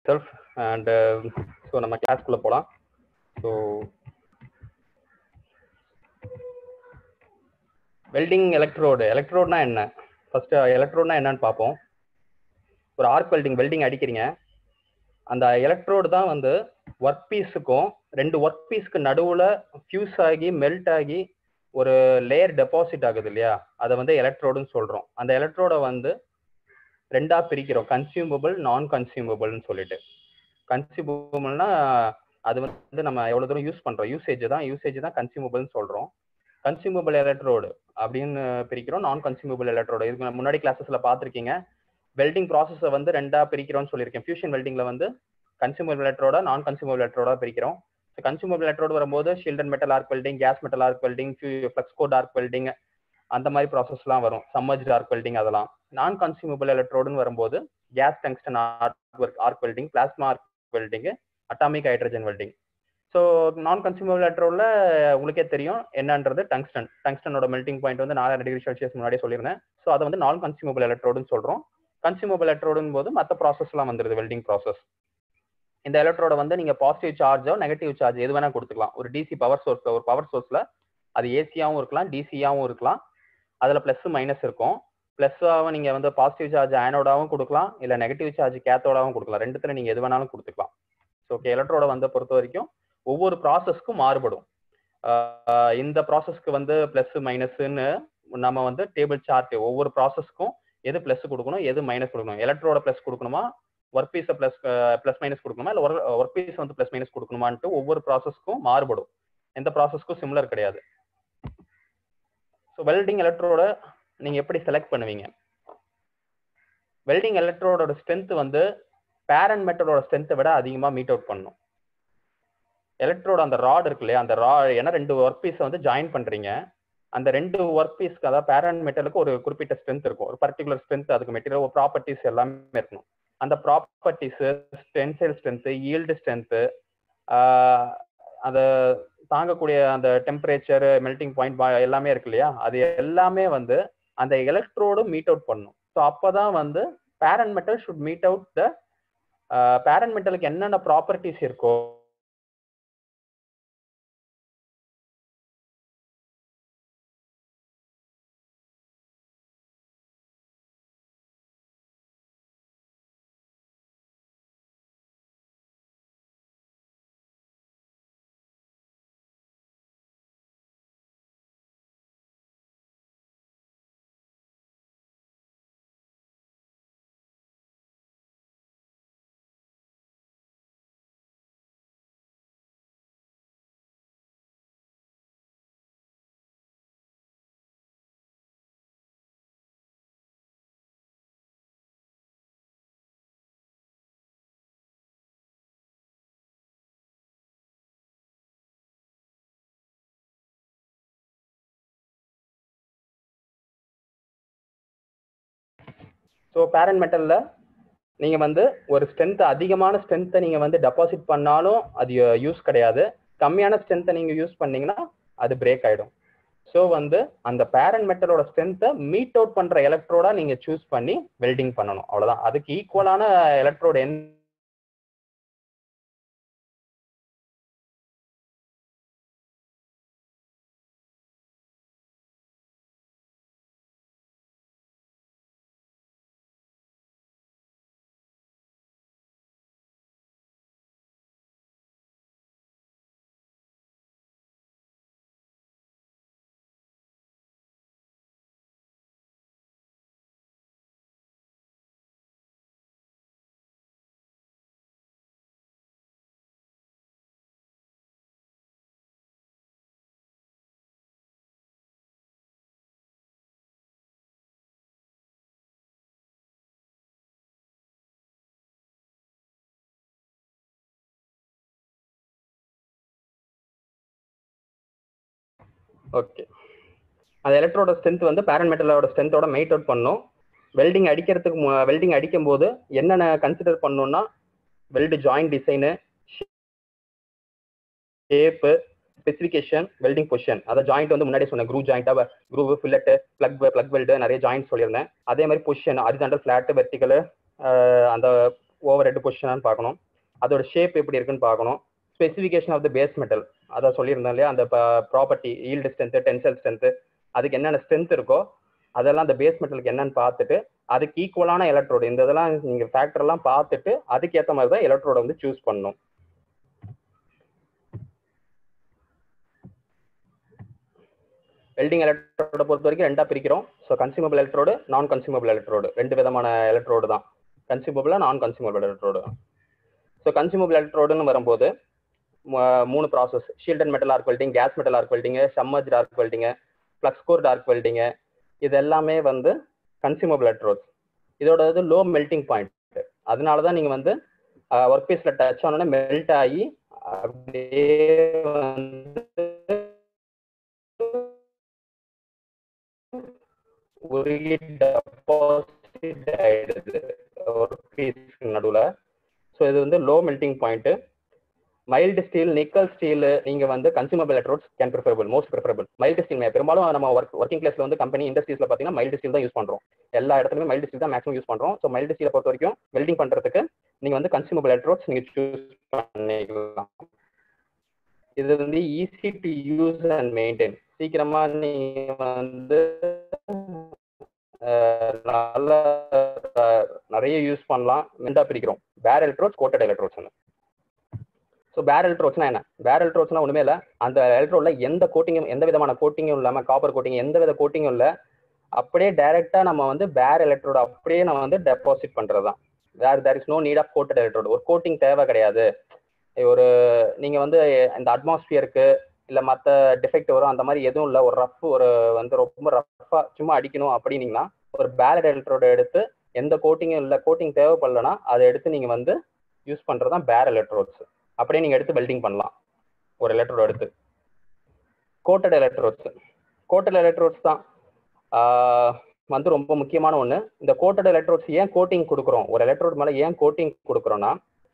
Self and so நம்ம கிளாஸ்க்குள்ளே போகலாம் so welding electrode எலக்ட்ரோட்னா என்ன ஃபர்ஸ்ட் எலக்ட்ரோட்னா என்னன்னு பார்ப்போம் ஒரு ஆர்க் வெல்டிங் வெல்டிங் அடிக்கிறீங்க அந்த எலக்ட்ரோடு தான் வந்து ஒர்க் பீஸுக்கும் ரெண்டு ஒர்க் பீஸ்க்கு நடுவில் ஃபியூஸ் ஆகி மெல்ட் ஆகி ஒரு லேயர் டெபாசிட் ஆகுது இல்லையா அதை வந்து எலக்ட்ரோடுன்னு சொல்கிறோம் அந்த எலக்ட்ரோடை வந்து ரெண்டாக பிரிக்கிறோம் கன்சியூமபிள் நான் கன்சியூமபிள்னு சொல்லிட்டு கன்சியூமபிள்னா அது வந்து நம்ம எவ்வளோ தூரம் யூஸ் பண்ணுறோம் யூசேஜ் தான் யூசேஜ் தான் கன்சியூமபிள்னு சொல்கிறோம் கன்சியூமபிள் எலக்ட்ரோடு அப்படின்னு பிரிக்கிறோம் நான் கன்சியூமபிள் எலக்ட்ரோடு இதுக்கு முன்னாடி கிளாஸஸில் பார்த்துருக்கீங்க வெல்டிங் ப்ராசஸை வந்து ரெண்டாக பிரிக்கிறோம்னு சொல்லியிருக்கேன் ஃபியூஷன் வெல்டிங்கில் வந்து கன்சியூமபிள் எலக்ட்ரோட நான் கன்சியூமபிள் எலக்ட்ரோட பிரிக்கிறோம் ஸோ கன்சியூமபிள் எலக்ட்ரோடு வரும்போது shielded metal arc welding gas metal arc welding flux cored arc welding அந்த மாதிரி ப்ராசஸ்லாம் வரும் சம்மர்ஜ் ஆர்க் வெல்டிங் அதெல்லாம் நான் கன்சியூமபிள் எலக்ட்ரோடுன்னு வரும்போது gas tungsten arc arc welding plasma arc welding atomic hydrogen welding so non consumable எலக்ட்ரோடில் உங்களுக்கே தெரியும் என்னன்றது டங்ஸ்டன் டங்ஸ்டனோட மெல்டிங் பாயிண்ட் வந்து நாலாயிரம் டிகிரி செல்சியஸ் முன்னாடியே சொல்லியிருந்தேன் ஸோ அதை வந்து நான் கன்சியூமபிள் எலக்ட்ரோடுன்னு சொல்கிறோம் கன்சியூமபிள் எலக்ட்ரோடுன்னு போது மற்ற ப்ராசஸ்லாம் வந்துருது வெல்டிங் ப்ராசஸ் இந்த எலக்ட்ரோட வந்து நீங்க பாசிட்டிவ் சார்ஜோ நெகட்டிவ் சார்ஜ் எது வேணா கொடுத்துக்கலாம் ஒரு டிசி பவர் சோர்ஸ்ல ஒரு பவர் சோர்ஸ்ல அது ஏசியாவும் இருக்கலாம் டிசியாவும் இருக்கலாம் அதுல பிளஸ் மைனஸ் இருக்கும் பிளஸ்ஸாவும் நீங்க வந்து பாசிட்டிவ் சார்ஜ் ஆனோடாவும் கொடுக்கலாம் இல்ல நெகட்டிவ் சார்ஜ் கேத்தோடாவும் கொடுக்கலாம் ரெண்டுத்துல நீங்க எது வேணாலும் கொடுத்துக்கலாம் ஸோ ஓகே எலக்ட்ரோட வந்து பொறுத்த வரைக்கும் ஒவ்வொரு ப்ராசஸ்க்கும் மாறுபடும் இந்த ப்ராசஸ்க்கு வந்து பிளஸ் மைனஸ்ன்னு நம்ம வந்து டேபிள் சார்ட் ஒவ்வொரு ப்ராசஸ்க்கும் எது பிளஸ் கொடுக்கணும் எது மைனஸ் கொடுக்கணும் எலக்ட்ரோட பிளஸ் கொடுக்கணுமா ஒர்க் பீஸை ப்ளஸ் ப்ளஸ் மைனஸ் கொடுக்கணுமா இல்லை ஒர்க் பீஸ் வந்து ப்ளஸ் மைனஸ் கொடுக்கணுமான்ட்டு ஒவ்வொரு ப்ராசஸ்க்கும் மாறுபடும் எந்த ப்ராசஸ்க்கும் சிமிலர் கிடையாது ஸோ வெல்டிங் எலக்ட்ரோட நீங்கள் எப்படி செலக்ட் பண்ணுவீங்க வெல்டிங் எலக்ட்ரோடோட ஸ்ட்ரென்த் வந்து பேரண்ட் மெட்டலோட ஸ்ட்ரென்த்தை விட அதிகமாக மீட் அவுட் பண்ணும் எலக்ட்ரோட அந்த ராட் இருக்கு இல்லையா அந்த ரா ஏன்னா ரெண்டு ஒர்க் பீஸை வந்து ஜாயின் பண்ணுறீங்க அந்த ரெண்டு ஒர்க் பீஸ்க்கு அதாவது பேரண்ட் மெட்டலுக்கு ஒரு குறிப்பிட்ட ஸ்ட்ரென்த் இருக்கும் ஒரு பர்டிகுலர் ஸ்ட்ரென்த் அதுக்கு மெட்டீரியல் ஒரு ப்ராப்பர்ட்டிஸ் எல்லாமே இருக்கணும் அந்த properties tensile strength yield strength அதை தாங்கக்கூடிய அந்த டெம்பரேச்சர் மெல்டிங் பாயிண்ட் எல்லாமே இருக்கு இல்லையா அது எல்லாமே வந்து அந்த எலக்ட்ரோடு மீட் அவுட் பண்ணும் ஸோ அப்போதான் வந்து parent metal should meet out the parent மெட்டலுக்கு என்னென்ன ப்ராப்பர்ட்டிஸ் இருக்கோ ஸோ பேரண்ட் மெட்டலில் நீங்கள் வந்து ஒரு ஸ்ட்ரென்த் அதிகமான ஸ்ட்ரென்த்தை நீங்கள் வந்து டெபாசிட் பண்ணாலும் அது யூஸ் கிடையாது கம்மியான ஸ்ட்ரென்த்தை நீங்கள் யூஸ் பண்ணீங்கன்னா அது பிரேக் ஆகிடும் ஸோ வந்து அந்த பேரண்ட் மெட்டலோட ஸ்ட்ரென்த்தை மீட் அவுட் பண்ணுற எலக்ட்ரோடா நீங்கள் சூஸ் பண்ணி வெல்டிங் பண்ணணும் அவ்வளோதான் அதுக்கு ஈக்குவலான எலக்ட்ரோடு என் ஓகே அந்த எலக்ட்ரோட ஸ்ட்ரென்த் வந்து பேரண்ட் மெட்டலோட ஸ்ட்ரென்த்தோட மெயிட் அவுட் பண்ணும் வெல்டிங் அடிக்கிறதுக்கு வெல்டிங் அடிக்கும் போது என்னென்ன கன்சிடர் பண்ணணும்னா weld joint design shape specification welding position அதை ஜாயிண்ட் வந்து முன்னாடி சொன்னேன் க்ரூ ஜாயிண்டா groove fillet plug plug weld நிறைய ஜாயிண்ட் சொல்லியிருந்தேன் அதே மாதிரி பொசிஷன் ஹரிசாண்டல் ஃபிளாட் வெர்டிக்கல் அந்த ஓவர் ஹெட் பொசிஷனான்னு பார்க்கணும் அதோட ஷேப் எப்படி இருக்குன்னு பார்க்கணும் specification of the base metal அதை சொல்லியிருந்தோம் இல்லையா அந்த property yield strength tensile strength அதுக்கு என்னென்ன ஸ்ட்ரென்த் இருக்கோ அதெல்லாம் அந்த பேஸ் மெட்டலுக்கு என்னன்னு பார்த்துட்டு அதுக்கு ஈக்குவலான எலக்ட்ரோடு இந்த இதெல்லாம் நீங்க ஃபேக்டர் எல்லாம் பார்த்துட்டு அதுக்கு ஏற்ற மாதிரி தான் எலக்ட்ரோட வந்து சூஸ் பண்ணணும் வெல்டிங் எலக்ட்ரோட பொறுத்த வரைக்கும் ரெண்டா பிரிக்கிறோம் so consumable electrode non consumable electrode ரெண்டு விதமான எலக்ட்ரோடு தான் கன்சியூமபிளா non consumable electrode so consumable எலக்ட்ரோடுன்னு வரும்போது ம- மூணு process shielded metal arc welding gas metal arc welding submerged arc welding flux cored arc welding இது எல்லாமே வந்து கன்சியூமபிள் எலக்ட்ரோட்ஸ் இதோட இது லோ மெல்டிங் பாயிண்ட் அதனால தான் நீங்கள் வந்து ஒர்க் பீஸில் டச் ஆனோடனே மெல்ட் ஆகி அப்படியே வந்து உருகி டெபாசிட் ஆயிடுது ஒர்க் பீஸ்க்கு நடுவில் ஸோ இது வந்து low melting point mild steel nickel steel நீங்க வந்து consumable electrodes can preferable most preferable mild steel பெரும்பாலும் நம்ம ஒர்க் ஒர்க்கிங் கிளாஸ்ல வந்து கம்பெனி இண்டஸ்ட்ரீஸ்ல பாத்தீங்கன்னா மைல்டு ஸ்டீல் தான் யூஸ் பண்றோம் எல்லா இடத்துலயுமே மைல்டு ஸ்டீல் தான் மேக்ஸிமம் யூஸ் பண்றோம் ஸோ மைல்டு ஸ்டீலை பொறுத்த வரைக்கும் வெல்டிங் பண்றதுக்கு நீங்க வந்து கன்சூமபிள் எலக்ட்ரோட்ஸ் நீங்க சூஸ் பண்ணிக்கலாம் இது வந்து easy to use and maintain சீக்கிரமா நீங்க வந்து அஹ், நல்ல அஹ், நிறைய யூஸ் பண்ணலாம் மெண்டா பிரிக்கிறோம் bare electrodes coated electrodes so பேர் எலக்ட்ரோட்ஸ்னா என்ன பேர் எலக்ட்ரோட்ஸ்னா ஒண்ணுமே இல்லை அந்த எலக்ட்ரோட்ல எந்த கோட்டிங்கும் எந்த விதமான கோட்டிங்கும் இல்லாம காப்பர் கோட்டிங் எந்த வித கோட்டிங்கும் இல்லை அப்படியே டைரக்டா நம்ம வந்து பேர் எலக்ட்ரோடு அப்படியே நம்ம வந்து டெபாசிட் பண்றது தான் where there is no need of coated electrode ஒரு கோட்டிங் தேவை கிடையாது ஒரு நீங்க வந்து இந்த அட்மாஸ்பியருக்கு இல்ல மத்த டிஃபெக்ட் வரும் அந்த மாதிரி எதுவும் இல்ல ஒரு ரஃப் ஒரு வந்து ரொம்ப ரஃபா சும்மா அடிக்கணும் அப்படின்னீங்கன்னா ஒரு பேலட் எலக்ட்ரோட எடுத்து எந்த கோட்டிங்கும் இல்ல கோட்டிங் தேவைப்படலனா அதை எடுத்து நீங்க வந்து யூஸ் பண்றது தான் பேர் எலக்ட்ரோட்ஸ் அப்படியே நீங்க எடுத்து வெல்டிங் பண்ணலாம் ஒரு எலக்ட்ரோட் எடுத்து கோட்டட் எலக்ட்ரோட்ஸ் கோட்டட் எலக்ட்ரோட்ஸ் தான் ஆஹ் வந்து ரொம்ப முக்கியமான ஒண்ணு இந்த கோட்டட் எலக்ட்ரோட்ஸ் ஏன் கோட்டிங் கொடுக்குறோம் ஒரு எலக்ட்ரோட் மேல ஏன் கோட்டிங் கொடுக்குறோம்னா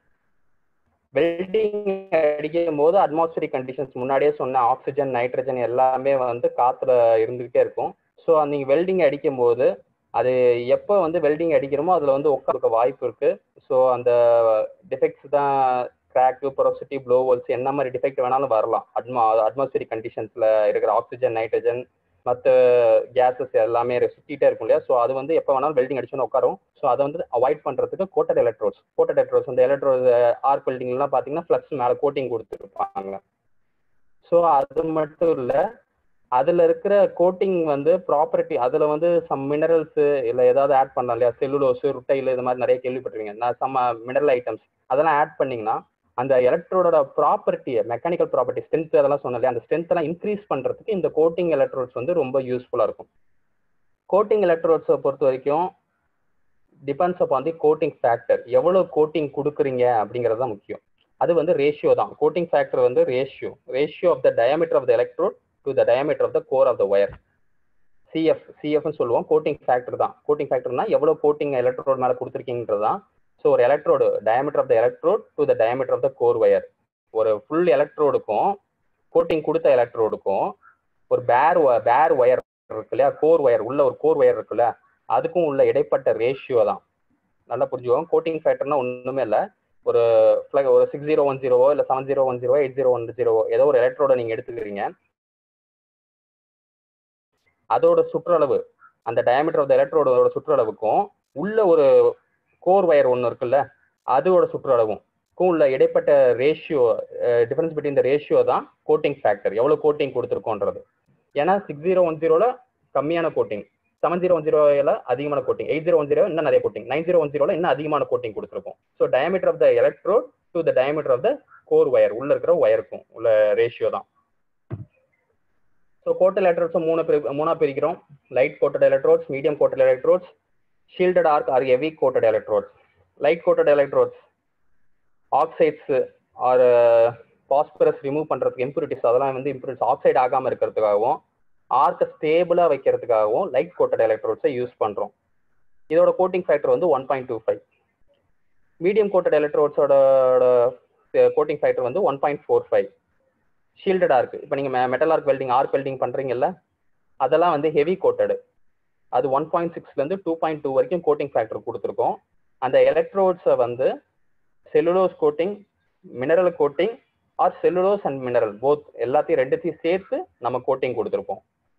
வெல்டிங் அடிக்கும் போது அட்மாஸ்பியரிக் கண்டிஷன்ஸ் முன்னாடியே சொன்ன ஆக்சிஜன் நைட்ரஜன் எல்லாமே வந்து காத்துல இருந்துகிட்டே இருக்கும் ஸோ நீங்க வெல்டிங் அடிக்கும் போது அது எப்போ வந்து வெல்டிங் அடிக்கிறோமோ அதுல வந்து உட்காருக்க வாய்ப்பு இருக்கு ஸோ அந்த டிஃபெக்ட்ஸ் தான் கிராக்கு பொரோசிட்டி ப்ளோ ஹோல்ஸ் என்ன மாதிரி டிஃபெக்ட் வேணாலும் வரலாம் அட்மா அட்மாஸ்பியரிக் கண்டிஷன்ஸ்ல இருக்கிற ஆக்சிஜன் நைட்ரஜன் மற்ற கேஸஸ் எல்லாமே சுத்திட்டே இருக்கும் இல்லையா ஸோ அது வந்து எப்போ வேணாலும் வெல்டிங் அடிச்சோன்னு உட்காரும் ஸோ அதை வந்து அவாய்ட் பண்றதுக்கு கோட்டட் எலக்ட்ரோட்ஸ் கோட்டட் எலக்ட்ரோட்ஸ் அந்த எலக்ட்ரோட் ஆர்க் வெல்டிங்லாம் பார்த்தீங்கன்னா ஃப்ளக்ஸ் மேலே கோட்டிங் கொடுத்துருப்பாங்க ஸோ அது மட்டும் இல்லை அதுல இருக்கிற கோட்டிங் வந்து ப்ராப்பர்ட்டி அதுல வந்து சம் மினரல்ஸ் இல்ல ஏதாவது ஆட் பண்ணலாம் இல்லையா செல்லுலோஸ் ருட்டைல் இது மாதிரி நிறைய கேள்விப்பட்டிருக்கீங்க நான் சம் மினரல் ஐட்டம்ஸ் அதெல்லாம் ஆட் பண்ணீங்கன்னா அந்த எலக்ட்ரோட ப்ராப்பர்ட்டியை மெக்கானிக்கல் ப்ராப்பர்ட்டி ஸ்ட்ரென்த் அதெல்லாம் சொன்னேன் இல்லையா அந்த ஸ்ட்ரென்த் எல்லாம் இன்க்ரீஸ் பண்றதுக்கு இந்த கோட்டிங் எலக்ட்ரோட்ஸ் வந்து ரொம்ப யூஸ்ஃபுல்லா இருக்கும் கோட்டிங் எலக்ட்ரோட்ஸை பொறுத்த வரைக்கும் depends upon the coating factor எவ்வளவு கோட்டிங் கொடுக்குறீங்க அப்படிங்கிறது தான் முக்கியம் அது வந்து ரேஷியோ தான் கோட்டிங் ஃபேக்டர் வந்து ratio ratio of the diameter of the electrode to the diameter of the core of the wire CF சிஎஃப்னு சொல்லுவோம் கோட்டிங் ஃபேக்டர் தான் கோட்டிங் ஃபேக்டர்னா எவ்வளவு கோட்டிங் எலக்ட்ரோட் மேல கொடுத்துருக்கீங்கிறது தான் ஸோ ஒரு electrode diameter of the electrode to the diameter of the core wire ஒரு ஃபுல் எலக்ட்ரோடுக்கும் கோட்டிங் கொடுத்த எலக்ட்ரோடுக்கும் ஒரு பேர் பேர் ஒயர் இருக்கு இல்லையா கோர் ஒயர் உள்ள ஒரு கோர் ஒயர் இருக்குல்ல அதுக்கும் உள்ள இடைப்பட்ட ரேஷியோ தான் நல்லா புரிஞ்சுக்கோங்க கோட்டிங் ஃபேக்டர்னா ஒண்ணுமே இல்லை ஒரு flag- ஒரு சிக்ஸ் ஜீரோ ஒன் ஜீரோவோ இல்லை seven zero one zero eight zero one ஜீரோவோ ஏதோ ஒரு எலக்ட்ரோட நீங்க எடுத்துக்கிறீங்க அதோட சுற்றளவு அந்த டயமீட்டர் ஆஃப் த எலக்ட்ரோடோட சுற்றளவுக்கும் உள்ள ஒரு கோர் ஒயர் ஒன்று இருக்குல்ல அதோட சுற்றளவும் க்கும் உள்ள இடைப்பட்ட ratio difference between the ratio தான் கோட்டிங் ஃபேக்டர் எவ்வளவு கோட்டிங் கொடுத்துருக்கோன்றது ஏன்னா சிக்ஸ் ஜீரோ ஒன் ஜீரோல கம்மியான கோட்டிங் செவன் ஜீரோ ஒன் ஜீரோல அதிகமான coating eight zero one zero இன்னும் நிறைய கோட்டிங் நைன் ஜீரோ ஒன் ஜீரோல இன்னும் அதிகமான கோட்டிங் கொடுத்துருக்கோம் so diameter of the electrode to the diameter of the core wire உள்ள இருக்கிற ஒயருக்கும் உள்ள ரேஷியோ தான் ஸோ கோட்டல் எலக்ட்ரோட்ஸ் மூணு பிரி மூணா பிரிக்கிறோம் light coated electrodes medium coated electrodes shielded arc or heavy coated electrodes light coated electrodes oxides or phosphorus remove பண்றதுக்கு impurities அதெல்லாம் வந்து இம்ப்யூரிட்டிஸ் ஆக்சைடு ஆகாம இருக்கிறதுக்காகவும் ஆர்க்கை ஸ்டேபிளா வைக்கிறதுக்காகவும் லைட் கோட்டட் எலக்ட்ரோட்ஸை யூஸ் பண்றோம் இதோட கோட்டிங் ஃபேக்டர் வந்து one point two five medium coated எலக்ட்ரோட்ஸோட கோட்டிங் ஃபேக்டர் வந்து ஒன் பாயிண்ட் ஃபோர் ஃபைவ் ஷீல்டடா இருக்கு இப்போ நீங்க metal arc welding arc welding பண்றீங்கல்ல அதெல்லாம் வந்து ஹெவி கோட்டடு அது ஒன் பாயிண்ட் சிக்ஸ்ல இருந்து டூ பாயிண்ட் டூ வரைக்கும் கோட்டிங் ஃபேக்டர் கொடுத்துருக்கோம் அந்த எலக்ட்ரோட்ஸை வந்து cellulose coating mineral coating or cellulose and mineral both எல்லாத்தையும் ரெண்டுத்தையும் சேர்த்து நம்ம கோட்டிங் கொடுத்துருப்போம்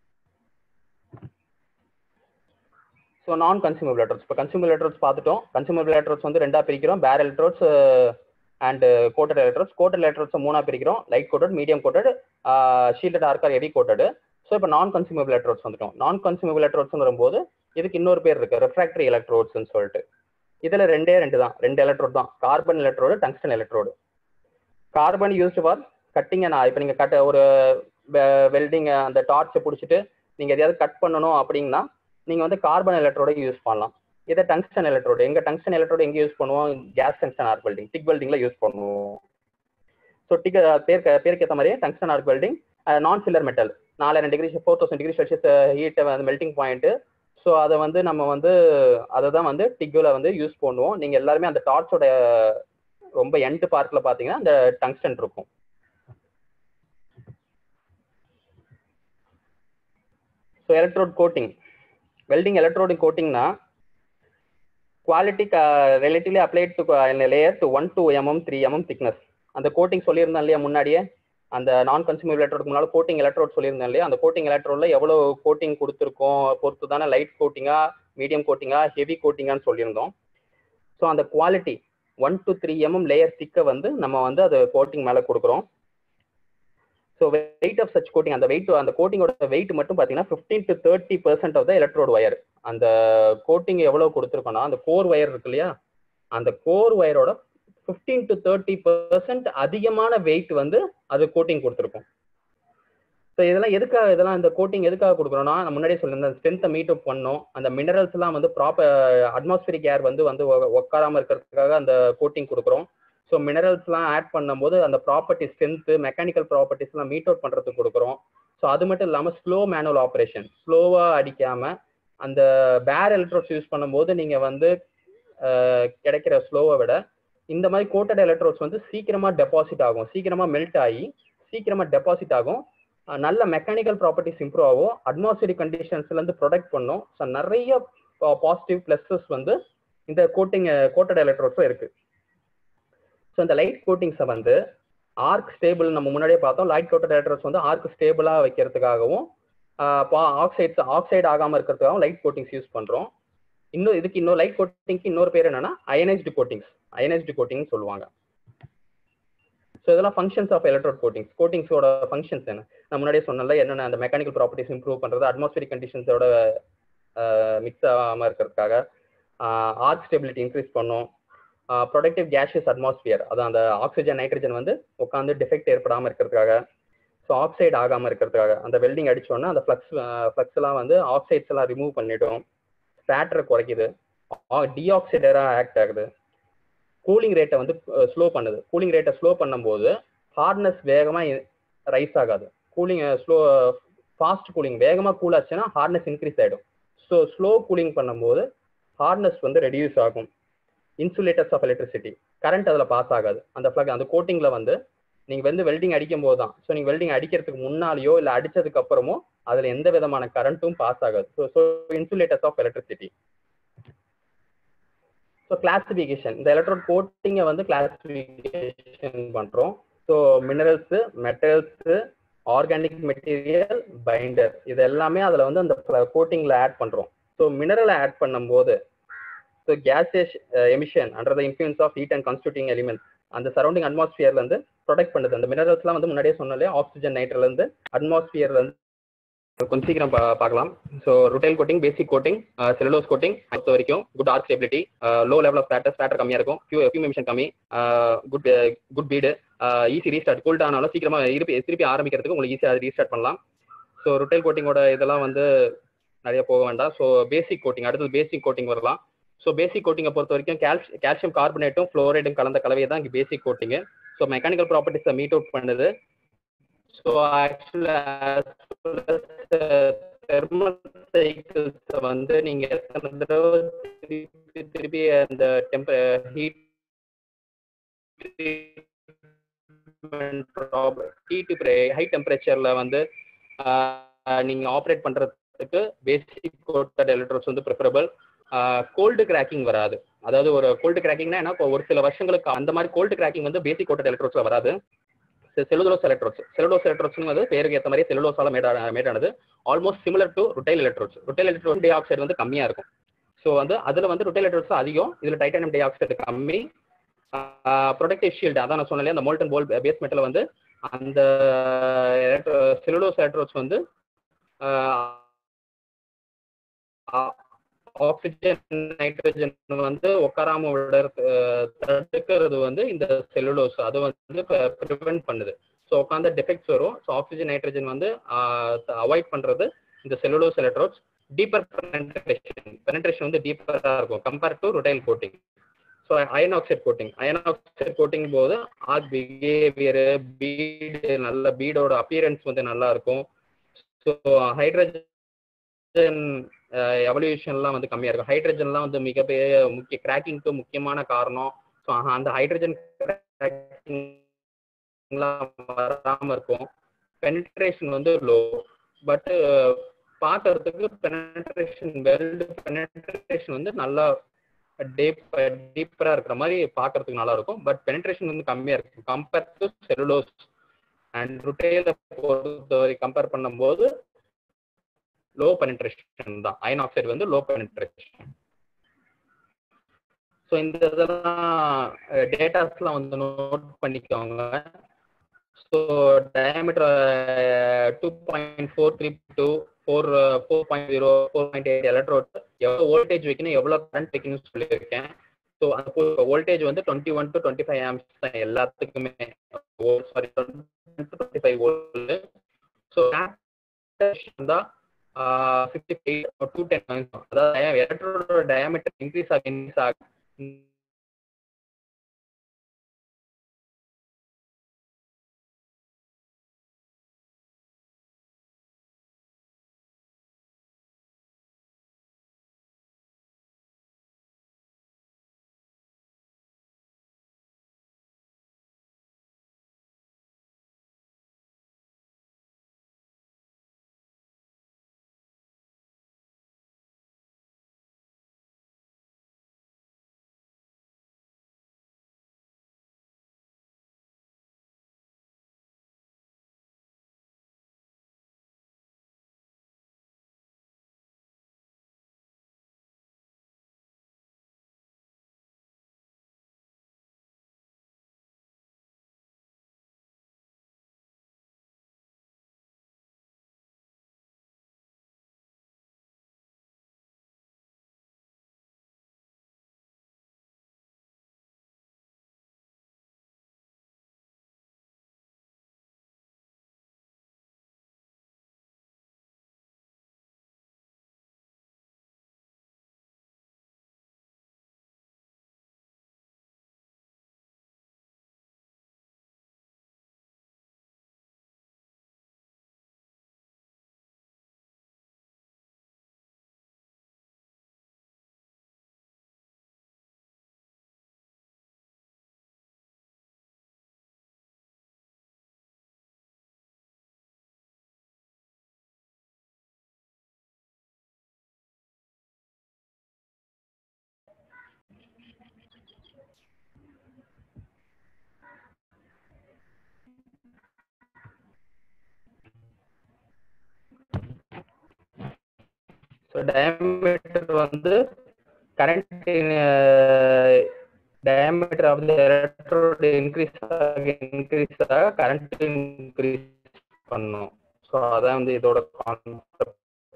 ஸோ நான் கன்சூமபிள் எலக்ட்ரோட்ஸ் இப்போ கன்சூமபிள் எலக்ட்ரோட்ஸ் பார்த்துட்டோம் கன்சூமபிள் எலக்ட்ரோட்ஸ் வந்து ரெண்டா பிரிக்கிறோம் bare electrodes and coated electrodes coated electrodes மூணா பிரிக்கிறோம் light coated medium coated shielded ஆர்கார் ஹெவி கோட்டட் ஸோ இப்போ நான் கன்சூமபிள் எலக்ட்ரோட்ஸ் வந்துட்டோம் நான் கன்சூமபிள் எலக்ட்ரோட்ஸ் வரும்போது இதுக்கு இன்னொரு பேர் இருக்கு ரெஃப்ராக்டரி எலக்ட்ரோட்ஸ்னு சொல்லிட்டு இதுல ரெண்டே ரெண்டு தான் ரெண்டு எலக்ட்ரோட் தான் carbon electrode tungsten electrode carbon used for கட்டிங்க நான் இப்போ நீங்க கட்ட ஒரு வெல்டிங் அந்த டார்ச்சை பிடிச்சிட்டு நீங்க எதையாவது கட் பண்ணணும் அப்படின்னா நீங்க வந்து கார்பன் எலக்ட்ரோட யூஸ் பண்ணலாம் இதை டங்ஸ்டன் எலக்ட்ரோடு எங்க டங்ஸ்டன் எலக்ட்ரோடு எங்க யூஸ் பண்ணுவோம் gas tungsten arc welding TIG வெல்டிங்ல யூஸ் பண்ணுவோம் ஸோ டிக் பேர் பேருக்கு ஏற்ற மாதிரியே டங்ஸ்டன் ஆர்க் வெல்டிங் நான் சில்லர் மெட்டல் நாலாயிரம் degree four thousand degree Celsius heat melting point so அதை வந்து நம்ம வந்து அதை தான் வந்து டிக்கில் வந்து யூஸ் பண்ணுவோம் நீங்க எல்லாருமே அந்த டார்ச்சோட ரொம்ப எண்ட் பார்க்ல பாத்தீங்கன்னா அந்த டங்ஸ்டன் இருக்கும் so electrode coating welding electrodic கோட்டிங்னா quality relatively applied to layer to one two MM three MM thickness அந்த கோட்டிங் சொல்லியிருந்தேன் இல்லையா முன்னாடியே அந்த நான் கன்சூமர் எலக்ட்ரோடுக்கு முன்னாடி கோட்டிங் எலக்ட்ரோட் சொல்லியிருந்தேன் இல்லையா அந்த கோட்டிங் எலக்ட்ரோட்ல எவ்வளோ கோட்டிங் கொடுத்துருக்கோம் பொறுத்து தானே லைட் கோட்டிங்கா மீடியம் கோட்டிங்கா ஹெவி கோட்டிங்கான்னு சொல்லியிருந்தோம் ஸோ அந்த quality one to three MM layer திக்கை வந்து நம்ம வந்து அது கோட்டிங் மேலே கொடுக்குறோம் so weight of such coating அந்த வெயிட் அந்த கோட்டிங்கோட வெயிட் மட்டும் பார்த்தீங்கன்னா fifteen to thirty percent of the electrode wire அந்த கோட்டிங் எவ்வளோ கொடுத்துருக்கோம்னா அந்த கோர் ஒயர் இருக்கு இல்லையா அந்த கோர் ஒயரோட ஃபிஃப்டீன் டு தேர்ட்டி பர்சன்ட் அதிகமான வெயிட் வந்து அது கோட்டிங் கொடுத்துருக்கும் ஸோ இதெல்லாம் எதுக்காக இதெல்லாம் இந்த கோட்டிங் எதுக்காக கொடுக்குறோம்னா நான் முன்னாடியே சொல்லியிருந்தேன் ஸ்ட்ரென்த்தை மீட் அப் பண்ணோம் அந்த மினரல்ஸ் எல்லாம் வந்து ப்ராப்பர் அட்மாஸ்பியரிக் ஏர் வந்து வந்து உட்காராம இருக்கிறதுக்காக அந்த கோட்டிங் கொடுக்குறோம் ஸோ மினரல்ஸ்லாம் ஆட் பண்ணும்போது அந்த ப்ராப்பர்ட்டி ஸ்ட்ரென்த்து மெக்கானிக்கல் ப்ராப்பர்ட்டிஸ்லாம் மீட் அவுட் பண்ணுறதுக்கு கொடுக்குறோம் ஸோ அது மட்டும் இல்லாமல் ஸ்லோ மேனுவல் ஆப்ரேஷன் ஸ்லோவாக அடிக்காம அந்த பேர் எலக்ட்ரோட்ஸ் யூஸ் பண்ணும்போது நீங்கள் வந்து கிடைக்கிற ஸ்லோவை விட இந்த மாதிரி கோட்டட் எலக்ட்ரோட்ஸ் வந்து சீக்கிரமா டெபாசிட் ஆகும் சீக்கிரமா மெல்ட் ஆகி சீக்கிரமா டெபாசிட் ஆகும் நல்ல மெக்கானிக்கல் ப்ராப்பர்ட்டிஸ் இம்ப்ரூவ் ஆகும் அட்மாஸ்பியரிக் கண்டிஷன்ஸ்ல இருந்து ப்ரொடெக்ட் பண்ணும் ஸோ நிறைய பாசிட்டிவ் பிளஸஸ் வந்து இந்த கோட்டிங் கோட்டட் எலக்ட்ரோட்ஸும் இருக்கு ஸோ இந்த லைட் கோட்டிங்ஸை வந்து ஆர்க் ஸ்டேபிள் நம்ம முன்னாடியே பார்த்தோம் லைட் கோட்டட் எலக்ட்ரோட்ஸ் வந்து ஆர்க் ஸ்டேபிளாக வைக்கிறதுக்காகவும் ஆக்சைட்ஸ் ஆக்சைடு ஆகாமல் இருக்கிறதுக்காகவும் லைட் கோட்டிங்ஸ் யூஸ் பண்ணுறோம் இன்னும் இதுக்கு இன்னொரு லைட் கோட்டிங்க்கு இன்னொரு பேர் என்னன்னா அயனைஸ்டு கோட்டிங்ஸ் அயனைஸ்டு கோட்டிங் சொல்லுவாங்க ஸோ இதெல்லாம் ஃபங்க்ஷன்ஸ் ஆஃப் எலக்ட்ரோட் கோட்டிங்ஸ் கோட்டிங்ஸோட ஃபங்க்ஷன்ஸ் என்ன நான் முன்னாடியே சொன்னல என்னென்ன அந்த மெக்கானிக்கல் ப்ராப்பர்ட்டிஸ் இம்ப்ரூவ் பண்ணுறது அட்மாஸ்பியரிக் கண்டிஷன்ஸோட மிக்ஸ் ஆகாமல் இருக்கிறதுக்காக ஆர்க் ஸ்டெபிலிட்டி இன்க்ரீஸ் பண்ணும் ப்ரொடக்டிவ் கேஷியஸ் அட்மாஸ்பியர் அதான் அந்த ஆக்சிஜன் நைட்ரஜன் வந்து உட்காந்து டிஃபெக்ட் ஏற்படாமல் இருக்கிறதுக்காக ஸோ ஆக்சைடு ஆகாமல் இருக்கிறதுக்காக அந்த வெல்டிங் அடிச்சோன்னா அந்த ஃப்ளக்ஸ் ஃப்ளக்ஸ் எல்லாம் வந்து ஆக்சைட்ஸ் எல்லாம் ரிமூவ் பண்ணிடும் ஸ்பேட்டரை குறைக்குது டிஆக்சிடராக ஆக்ட் ஆகுது கூலிங் ரேட்டை வந்து ஸ்லோ பண்ணுது கூலிங் ரேட்டை ஸ்லோ பண்ணும்போது ஹார்ட்னஸ் வேகமாக ரைஸ் ஆகாது கூலிங் ஸ்லோ ஃபாஸ்ட் கூலிங் வேகமாக கூல் ஆச்சுன்னா ஹார்ட்னஸ் இன்க்ரீஸ் ஆகிடும் ஸோ ஸ்லோ கூலிங் பண்ணும்போது ஹார்ட்னஸ் வந்து ரெடியூஸ் ஆகும் இன்சுலேட்டர்ஸ் ஆஃப் எலக்ட்ரிசிட்டி கரண்ட் அதில் பாஸ் ஆகாது அந்த ஃப்ளக் அந்த கோட்டிங்கில் வந்து நீங்கள் வந்து வெல்டிங் அடிக்கும் போது தான் ஸோ நீங்கள் வெல்டிங் அடிக்கிறதுக்கு முன்னாலேயோ இல்லை அடிச்சதுக்கு அப்புறமோ அதில் எந்த விதமான கரண்ட்டும் பாஸ் ஆகாது so so insulators of electricity so classification இந்த எலக்ட்ரோட் கோட்டிங்கை வந்து கிளாசிஃபிகேஷன் பண்ணுறோம் so minerals metals organic material binder இது எல்லாமே அதில் வந்து அந்த கோட்டிங்கில் ஆட் பண்ணுறோம் ஸோ மினரலை ஆட் பண்ணும்போது so gases emission under the influence of heat and constituting elements அந்த சரௌண்டிங் அட்மாஸ்பியர்ல இருந்து ப்ரொடெக்ட் பண்ணுது அந்த மினரல்ஸ்லாம் வந்து முன்னாடியே சொன்னாலே ஆக்சிஜன் நைட்ரல இருந்து அட்மாஸ்பியர்ல இருந்து கொஞ்சம் சீக்கிரம் பார்க்கலாம் so rutile coating basic coating cellulose coating பொறுத்த வரைக்கும் good arc stability low level of spatter spatter கம்மியாக இருக்கும் ஃபியூ ஃபியூ எமிஷன் கம்மி good good bead easy restart cooled ஆனாலும் சீக்கிரமா திருப்பி திருப்பி ஆரம்பிக்கிறதுக்கு உங்களுக்கு ஈஸியாக ரீஸ்டார்ட் பண்ணலாம் ஸோ ருட்டைல் கோட்டிங்கோட இதெல்லாம் வந்து நிறைய போக வேண்டாம் ஸோ பேசிக் கோட்டிங் அடுத்தது பேசிக் கோட்டிங் வரலாம் ஸோ பேசிக் கோட்டிங்கை பொறுத்த வரைக்கும் கால்சி கால்சியம் கார்பனேட்டும் ஃப்ளோரைடும் கலந்த கலவையை தான் இங்கே பேசிக் கோட்டிங்கு ஸோ மெக்கானிக்கல் ப்ராப்பர்ட்டிஸை மீட் அவுட் பண்ணுது ஸோ ஆக்சுவலாக தெர்மல் சைக்கிள்ஸை வந்து நீங்கள் எத்தனை தடவை திருப்பி திருப்பி அந்த டெம்ப ஹீட் ஹீட் ஹை டெம்பரேச்சர்ல வந்து நீங்க ஆப்ரேட் பண்றதுக்கு பேசிக் கோட்டட் எலக்ட்ரோட்ஸ் வந்து ப்ரிஃபரபிள் கோல்டு கிராக்கிங் வராது அதாவது ஒரு கோல்டு கிராக்கிங்னா என்ன இப்போ ஒரு சில வருஷங்களுக்கு அந்த மாதிரி கோல்டு கிராக்கிங் வந்து பேசிக் கோட்டட் எலக்ட்ரோட்ஸ்ல வராது செலுலோஸ் எலக்ட்ரோட்ஸ் செலுலோஸ் எலக்ட்ரோட்ஸ் வந்து பேருக்கு ஏற்ற மாதிரி செலுலோஸால மேடா மேடானது almost similar to rutile electrodes rutile electrode dioxide வந்து கம்மியா இருக்கும் ஸோ வந்து அதுல வந்து ருட்டைல் எலக்ட்ரோட்ஸ் அதிகம் இதுல டைட்டானியம் டை ஆக்சைடு கம்மி ப்ரொடக்டிவ் ஷீல்டு அதான் நான் சொன்னேன் அந்த மோல்டன் போல் பேஸ் மெட்டல் வந்து அந்த செலுலோஸ் எலக்ட்ரோட்ஸ் வந்து ஆக்சிஜன் நைட்ரஜன் வந்து உட்காராம விடுறது தடுக்கிறது வந்து இந்த செல்லுலோஸ் அதை வந்து ப்ரிவென்ட் பண்ணுது ஸோ உட்காந்து டிஃபெக்ட்ஸ் வரும் ஸோ ஆக்சிஜன் நைட்ரஜன் வந்து அவாய்ட் பண்றது இந்த cellulose electrodes deeper penetration penetration வந்து டீப்பராக இருக்கும் compare to rutile coating so iron oxide coating iron oxide coating போது ஆர் பிஹேவியர் பீடு நல்ல பீடோட அப்பியரன்ஸ் வந்து நல்லா இருக்கும் ஸோ ஹைட்ரஜன் எவல்யூஷன்லாம் வந்து கம்மியாக இருக்கும் ஹைட்ரஜன்லாம் வந்து மிகப்பெரிய முக்கிய கிராக்கிங்க்கு முக்கியமான காரணம் ஸோ அந்த ஹைட்ரஜன் கிராக்கிங்லாம் வராமல் இருக்கும் பெனிட்ரேஷன் வந்து லோ பட் பார்க்கறதுக்கு பெனட்ரேஷன் வெல்டு பெனட்ரேஷன் வந்து நல்லா டீப் டீப்பரா இருக்கிற மாதிரி பார்க்கறதுக்கு நல்லா இருக்கும் பட் பெனிட்ரேஷன் வந்து கம்மியா இருக்கும் கம்பேர் டு செலுலோஸ் அண்ட் ருட்டைல பொறுத்தவரை கம்பேர் பண்ணும்போது லோ பெனிட்ரேஷன் தான் அயன் ஆக்சைடு வந்து லோ பெனிட்ரேஷன் ஸோ இந்த இதெல்லாம் டேட்டாஸ்லாம் வந்து நோட் பண்ணிக்கோங்க so diameter two point four three two four four point zero four point eight electrode எவ்வளோ வோல்டேஜ் வைக்கணும் எவ்வளோ கரண்ட் வைக்கணும்னு சொல்லியிருக்கேன் ஸோ அந்த வோல்டேஜ் வந்து twenty one to twenty five amps தான் எல்லாத்துக்குமே sorry twenty five volt so தான் ஃபிஃப்டி ஃபைவ் டூ டென் அதாவது எலக்ட்ரோட டயாமீட்டர் இன்க்ரீஸ் ஆக இன்க்ரீஸ் ஆக ஸோ டயமீட்டர் வந்து current diameter of the electrode increase ஆக இன்க்ரீஸ் ஆக கரண்ட் இன்க்ரீஸ் பண்ணும் ஸோ அதான் வந்து இதோட கான்செப்ட்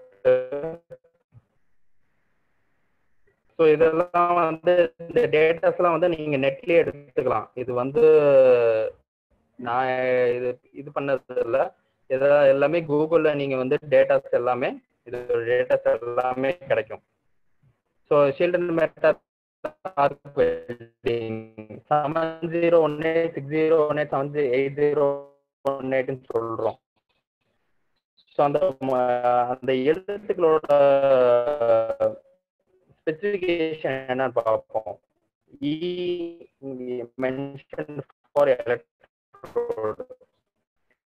ஸோ இதெல்லாம் வந்து இந்த டேட்டாஸ்லாம் வந்து நீங்க நெட்லயே எடுத்துக்கலாம் இது வந்து நான் இது இது பண்ணது இல்லை இதெல்லாம் எல்லாமே கூகுளில் நீங்க வந்து டேட்டாஸ் எல்லாமே இது டேட்டாஸ் எல்லாமே கிடைக்கும் so shielded metal seven zero one eight six zero one eight seven eight zero one எயிட்னு சொல்றோம் ஸோ அந்த அந்த எழுத்துக்களோட ஸ்பெசிஃபிகேஷன் என்னன்னு பார்ப்போம் இ மென்ஷன் ஃபார் எலக்ட்ரோடு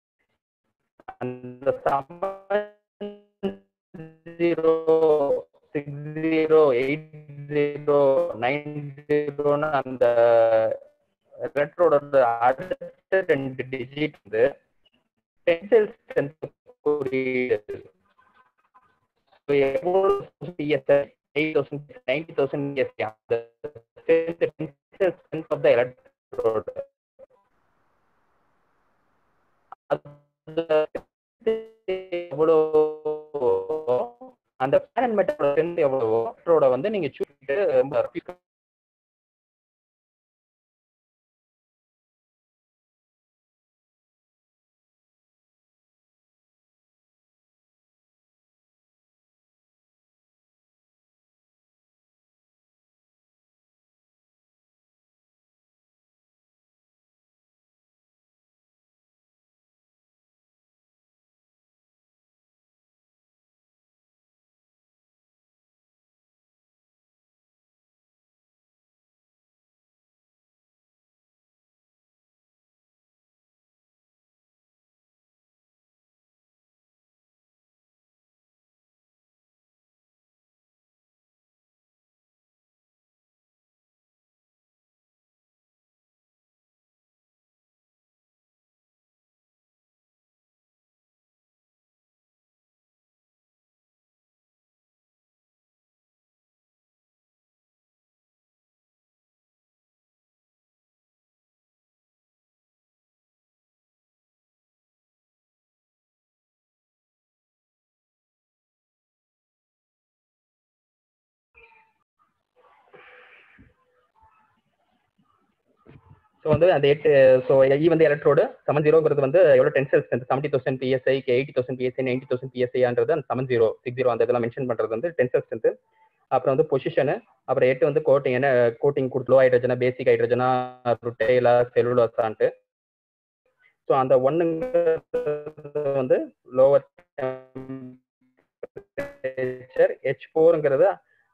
அந்த seven zero six zero eight zero nine ஜீரோன்னு அந்த எலக்ட்ரோட அடுத்த ரெண்டு டிஜிட் வந்து டென்சைல் ஸ்ட்ரென்த் குறியீடு எவ்வளோ PSI eight thousand ninety thousand PSI அந்த ஸ்ட்ரென்த் ஆஃப் த எலக்ட்ரோட் எவ்வளோ அந்த பேரன் மெட்டரோட ஸ்ட்ரென்த் எவ்வளவோ எலக்ட்ரோட வந்து நீங்க சூட்டிட்டு ரொம்ப ஸோ வந்து அந்த எட்டு ஸோ இ வந்து எலக்ட்ரோடு செவன் ஜீரோங்கிறது வந்து எவ்வளோ tensile strength seventy thousand PSI eighty thousand PSI ninety thousand பிஎஸ்ஐன்றது அந்த செவன் ஜீரோ சிக்ஸ் ஜீரோ அந்த இதெல்லாம் மென்ஷன் பண்ணுறது வந்து டென்சல் ஸ்ட்ரென்த் அப்புறம் வந்து பொசிஷனு அப்புறம் எட்டு வந்து கோட்டிங் என்ன கோட்டிங் கொடுத்து லோ ஹைட்ரஜனா பேசிக் ஹைட்ரஜனா ருட்டேலா செல்லுலோசான்ட்டு ஸோ அந்த ஒன்னுங்க வந்து லோவர் ஹெச் ஃபோருங்கிறது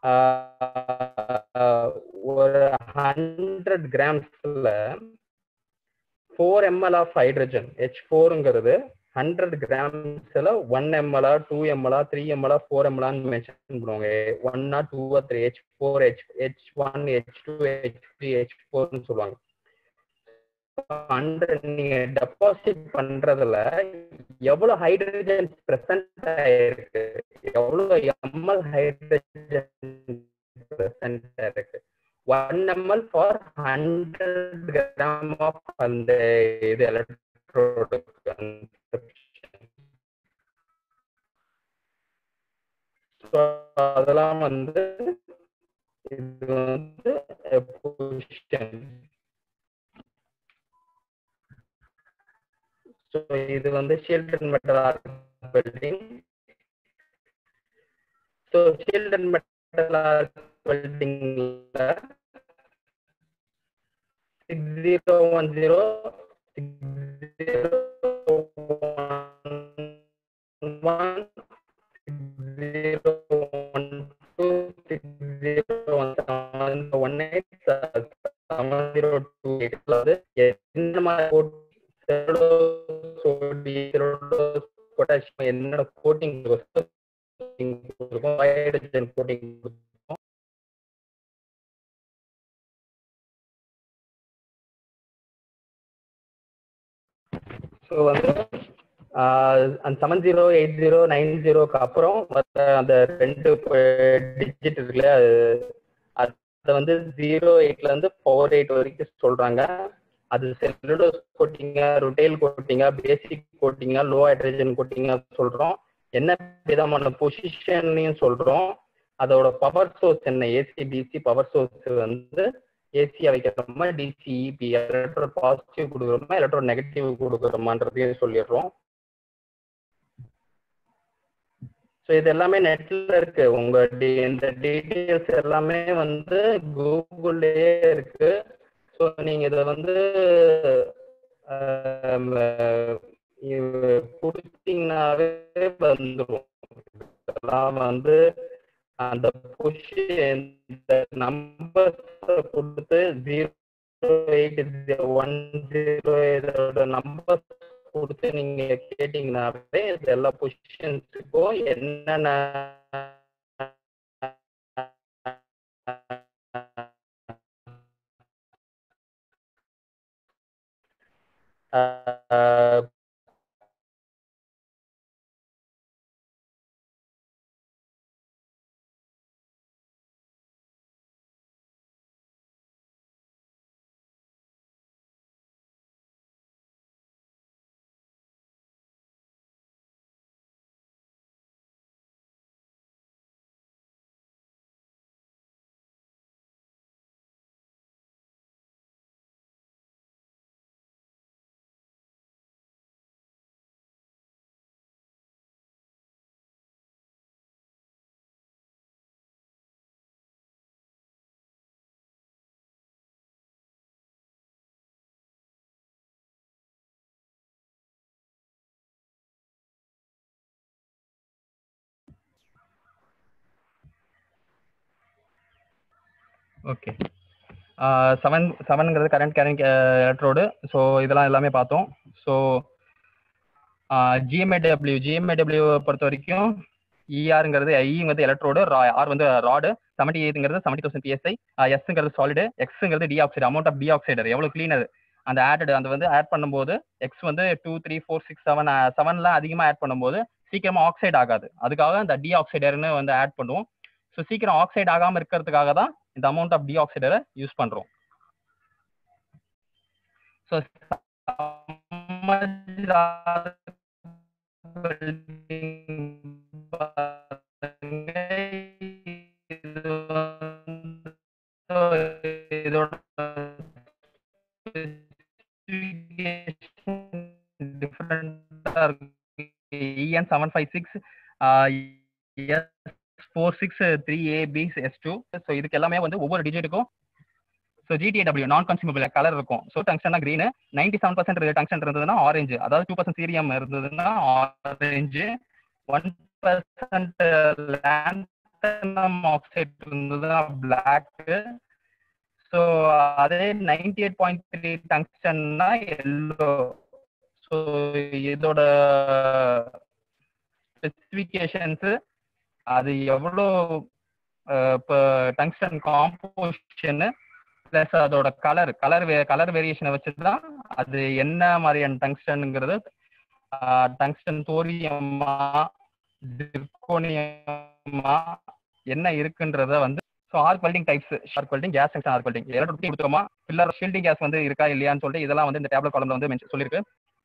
ஒரு ஹண்ட்ரட் கிராம்ஸ்ல four ML of hydrogen H ஃபோருங்கிறது ஹண்ட்ரட் கிராம்ஸ்ல ஒன் எம்எல்ஆ டூ எம்எல்ஆ த்ரீ எம்எல்ஆ ஃபோர் எம்எல்ஆன்னு மென்ஷன் பண்ணுவாங்க ஒன்னா டூவா three H four H H one H two H three H ஃபோர்னு சொல்லுவாங்க ஹண்ட்ரட் நீங்க டெபாசிட் பண்றதுல எவ்வளவு ஹைட்ரஜன் பிரசன்ட் ஆயிருக்கு எவ்வளவு எம்எல் ஹைட்ரஜன் பிரசன்ட் ஆயிருக்கு one ML for hundred gram of அந்த இது எலக்ட்ரோடு அதெல்லாம் வந்து இது வந்து பொசிஷன் ஸோ இது வந்து shielded metal arc welding so shielded metal arc வெல்டிங்ல six zero one zero six zero one zero one two six zero one one eight seven zero two எயிட்ல வந்து எந்த மாதிரி பொட்டாசியம் என்னோட கோட்டிங் கொடுக்கும் ஹைட்ரஜன் கோட்டிங் கொடுக்கும் ஸோ வந்து அந்த seven zero eight zero nine ஜீரோக்கு அப்புறம் மற்ற அந்த ரெண்டு டிஜிட் இருக்குல்ல அதை வந்து ஜீரோ எயிட்ல இருந்து ஃபோர் எயிட் வரைக்கும் சொல்றாங்க அது செல்லுலோஸ் கோட்டிங்கா ருட்டைல் கோட்டிங்கா பேசிக் கோட்டிங்கா லோ ஹைட்ரஜன் கோட்டிங்கா சொல்றோம் என்ன விதமான பொசிஷன்லையும் சொல்றோம் அதோட பவர் சோர்ஸ் என்ன ஏசி டிசி பவர் சோர்ஸ் வந்து ஏசியா வைக்கிறோமா டிசிஇபி எலக்ட்ரோ பாசிட்டிவ் கொடுக்குறோமா எலக்ட்ரோ நெகட்டிவ் கொடுக்குறோமான்றதையும் சொல்லிடுறோம் ஸோ இது எல்லாமே நெட்ல இருக்கு உங்க இந்த டீட்டெயில்ஸ் எல்லாமே வந்து கூகுள்லயே இருக்கு ஸோ நீங்க இதை வந்து கொடுத்தீங்கன்னாவே வந்துடும் இதெல்லாம் வந்து அந்த புஷ் இந்த நம்பர்ஸ் கொடுத்து ஜீரோ எயிட் ஒன் ஜீரோ இதோட நம்பர்ஸ் கொடுத்து நீங்க கேட்டீங்கன்னாவே இது எல்லா பொசிஷன்ஸுக்கும் என்னென்ன ஓகே செவன் செவனுங்கிறது கரண்ட் கேரிங் எலக்ட்ரோடு ஸோ இதெல்லாம் எல்லாமே பார்த்தோம் ஸோ ஜிஎம்ஏடபிள்யூ ஜிஎம்ஏடபிள்யூ பொறுத்த வரைக்கும் இஆருங்கிறது ஐங்கிறது எலக்ட்ரோடு ஆர் வந்து ராடு செவன்டி எயிட்ங்கிறது செவன்டி தௌசண்ட் பிஎஸ்ஐ எஸ்ங்கிறது சாலிடு எக்ஸுங்கிறது deoxide amount of deoxidizer எவ்வளோ கிளீனர் அந்த ஆடட் அந்த வந்து ஆட் பண்ணும்போது எக்ஸ் வந்து two three four six seven செவன்லாம் அதிகமாக ஆட் பண்ணும்போது சீக்கிரமா ஆக்சைடு ஆகாது அதுக்காக அந்த டி ஆக்சைடர்னு வந்து ஆட் பண்ணுவோம் ஸோ சீக்கிரம் ஆக்சைடு ஆகாமல் இருக்கிறதுக்காக தான் இந்த அமௌண்ட் ஆஃப் டி ஆக்சைடரை யூஸ் பண்ணுறோம் ஸோ இதோட டிஃப்ரெண்டா இருக்கு EN seven five six four six three A B S two so இதுக்கு எல்லாமே வந்து ஒவ்வொரு டிஜிட்டுக்கும் so GTAW non consumable colour இருக்கும் ஸோ டங்ஸ்டன்னா green ninety seven percent tungsten இருந்ததுன்னா ஆரஞ்சு அதாவது டூ பர்சன்ட் சீரியம் இருந்ததுன்னா orange one percent lanthanum oxide இருந்ததுன்னா பிளாக்கு ஸோ அதே நைன்டி எயிட் பாயிண்ட் த்ரீ டங்ஸ்டன்னா எல்லோ ஸோ இதோட ஸ்பெசிஃபிகேஷன்ஸ் அது எவ்வளோ இப்போ டங்ஸ்டன் காம்போசிஷன் ப்ளஸ் அதோட கலர் கலர் கலர் வேரியேஷனை வச்சு தான் அது என்ன மாதிரியான டங்ஸ்டனுங்கிறது டங்ஸ்டன் தோரியமா டிர்கோனியமா என்ன இருக்குன்றத வந்து ஸோ ஆர்க் வெல்டிங் டைப்ஸ் ஷார்க் welding gas section arc welding electric கொடுத்துருமா பில்லர் ஷீல்டிங் கேஸ் வந்து இருக்கா இல்லையான்னு சொல்லிட்டு இதெல்லாம் வந்து இந்த டேப்லெட் காலம்ல வந்து மென்ஷன் சொல்லியிருக்கு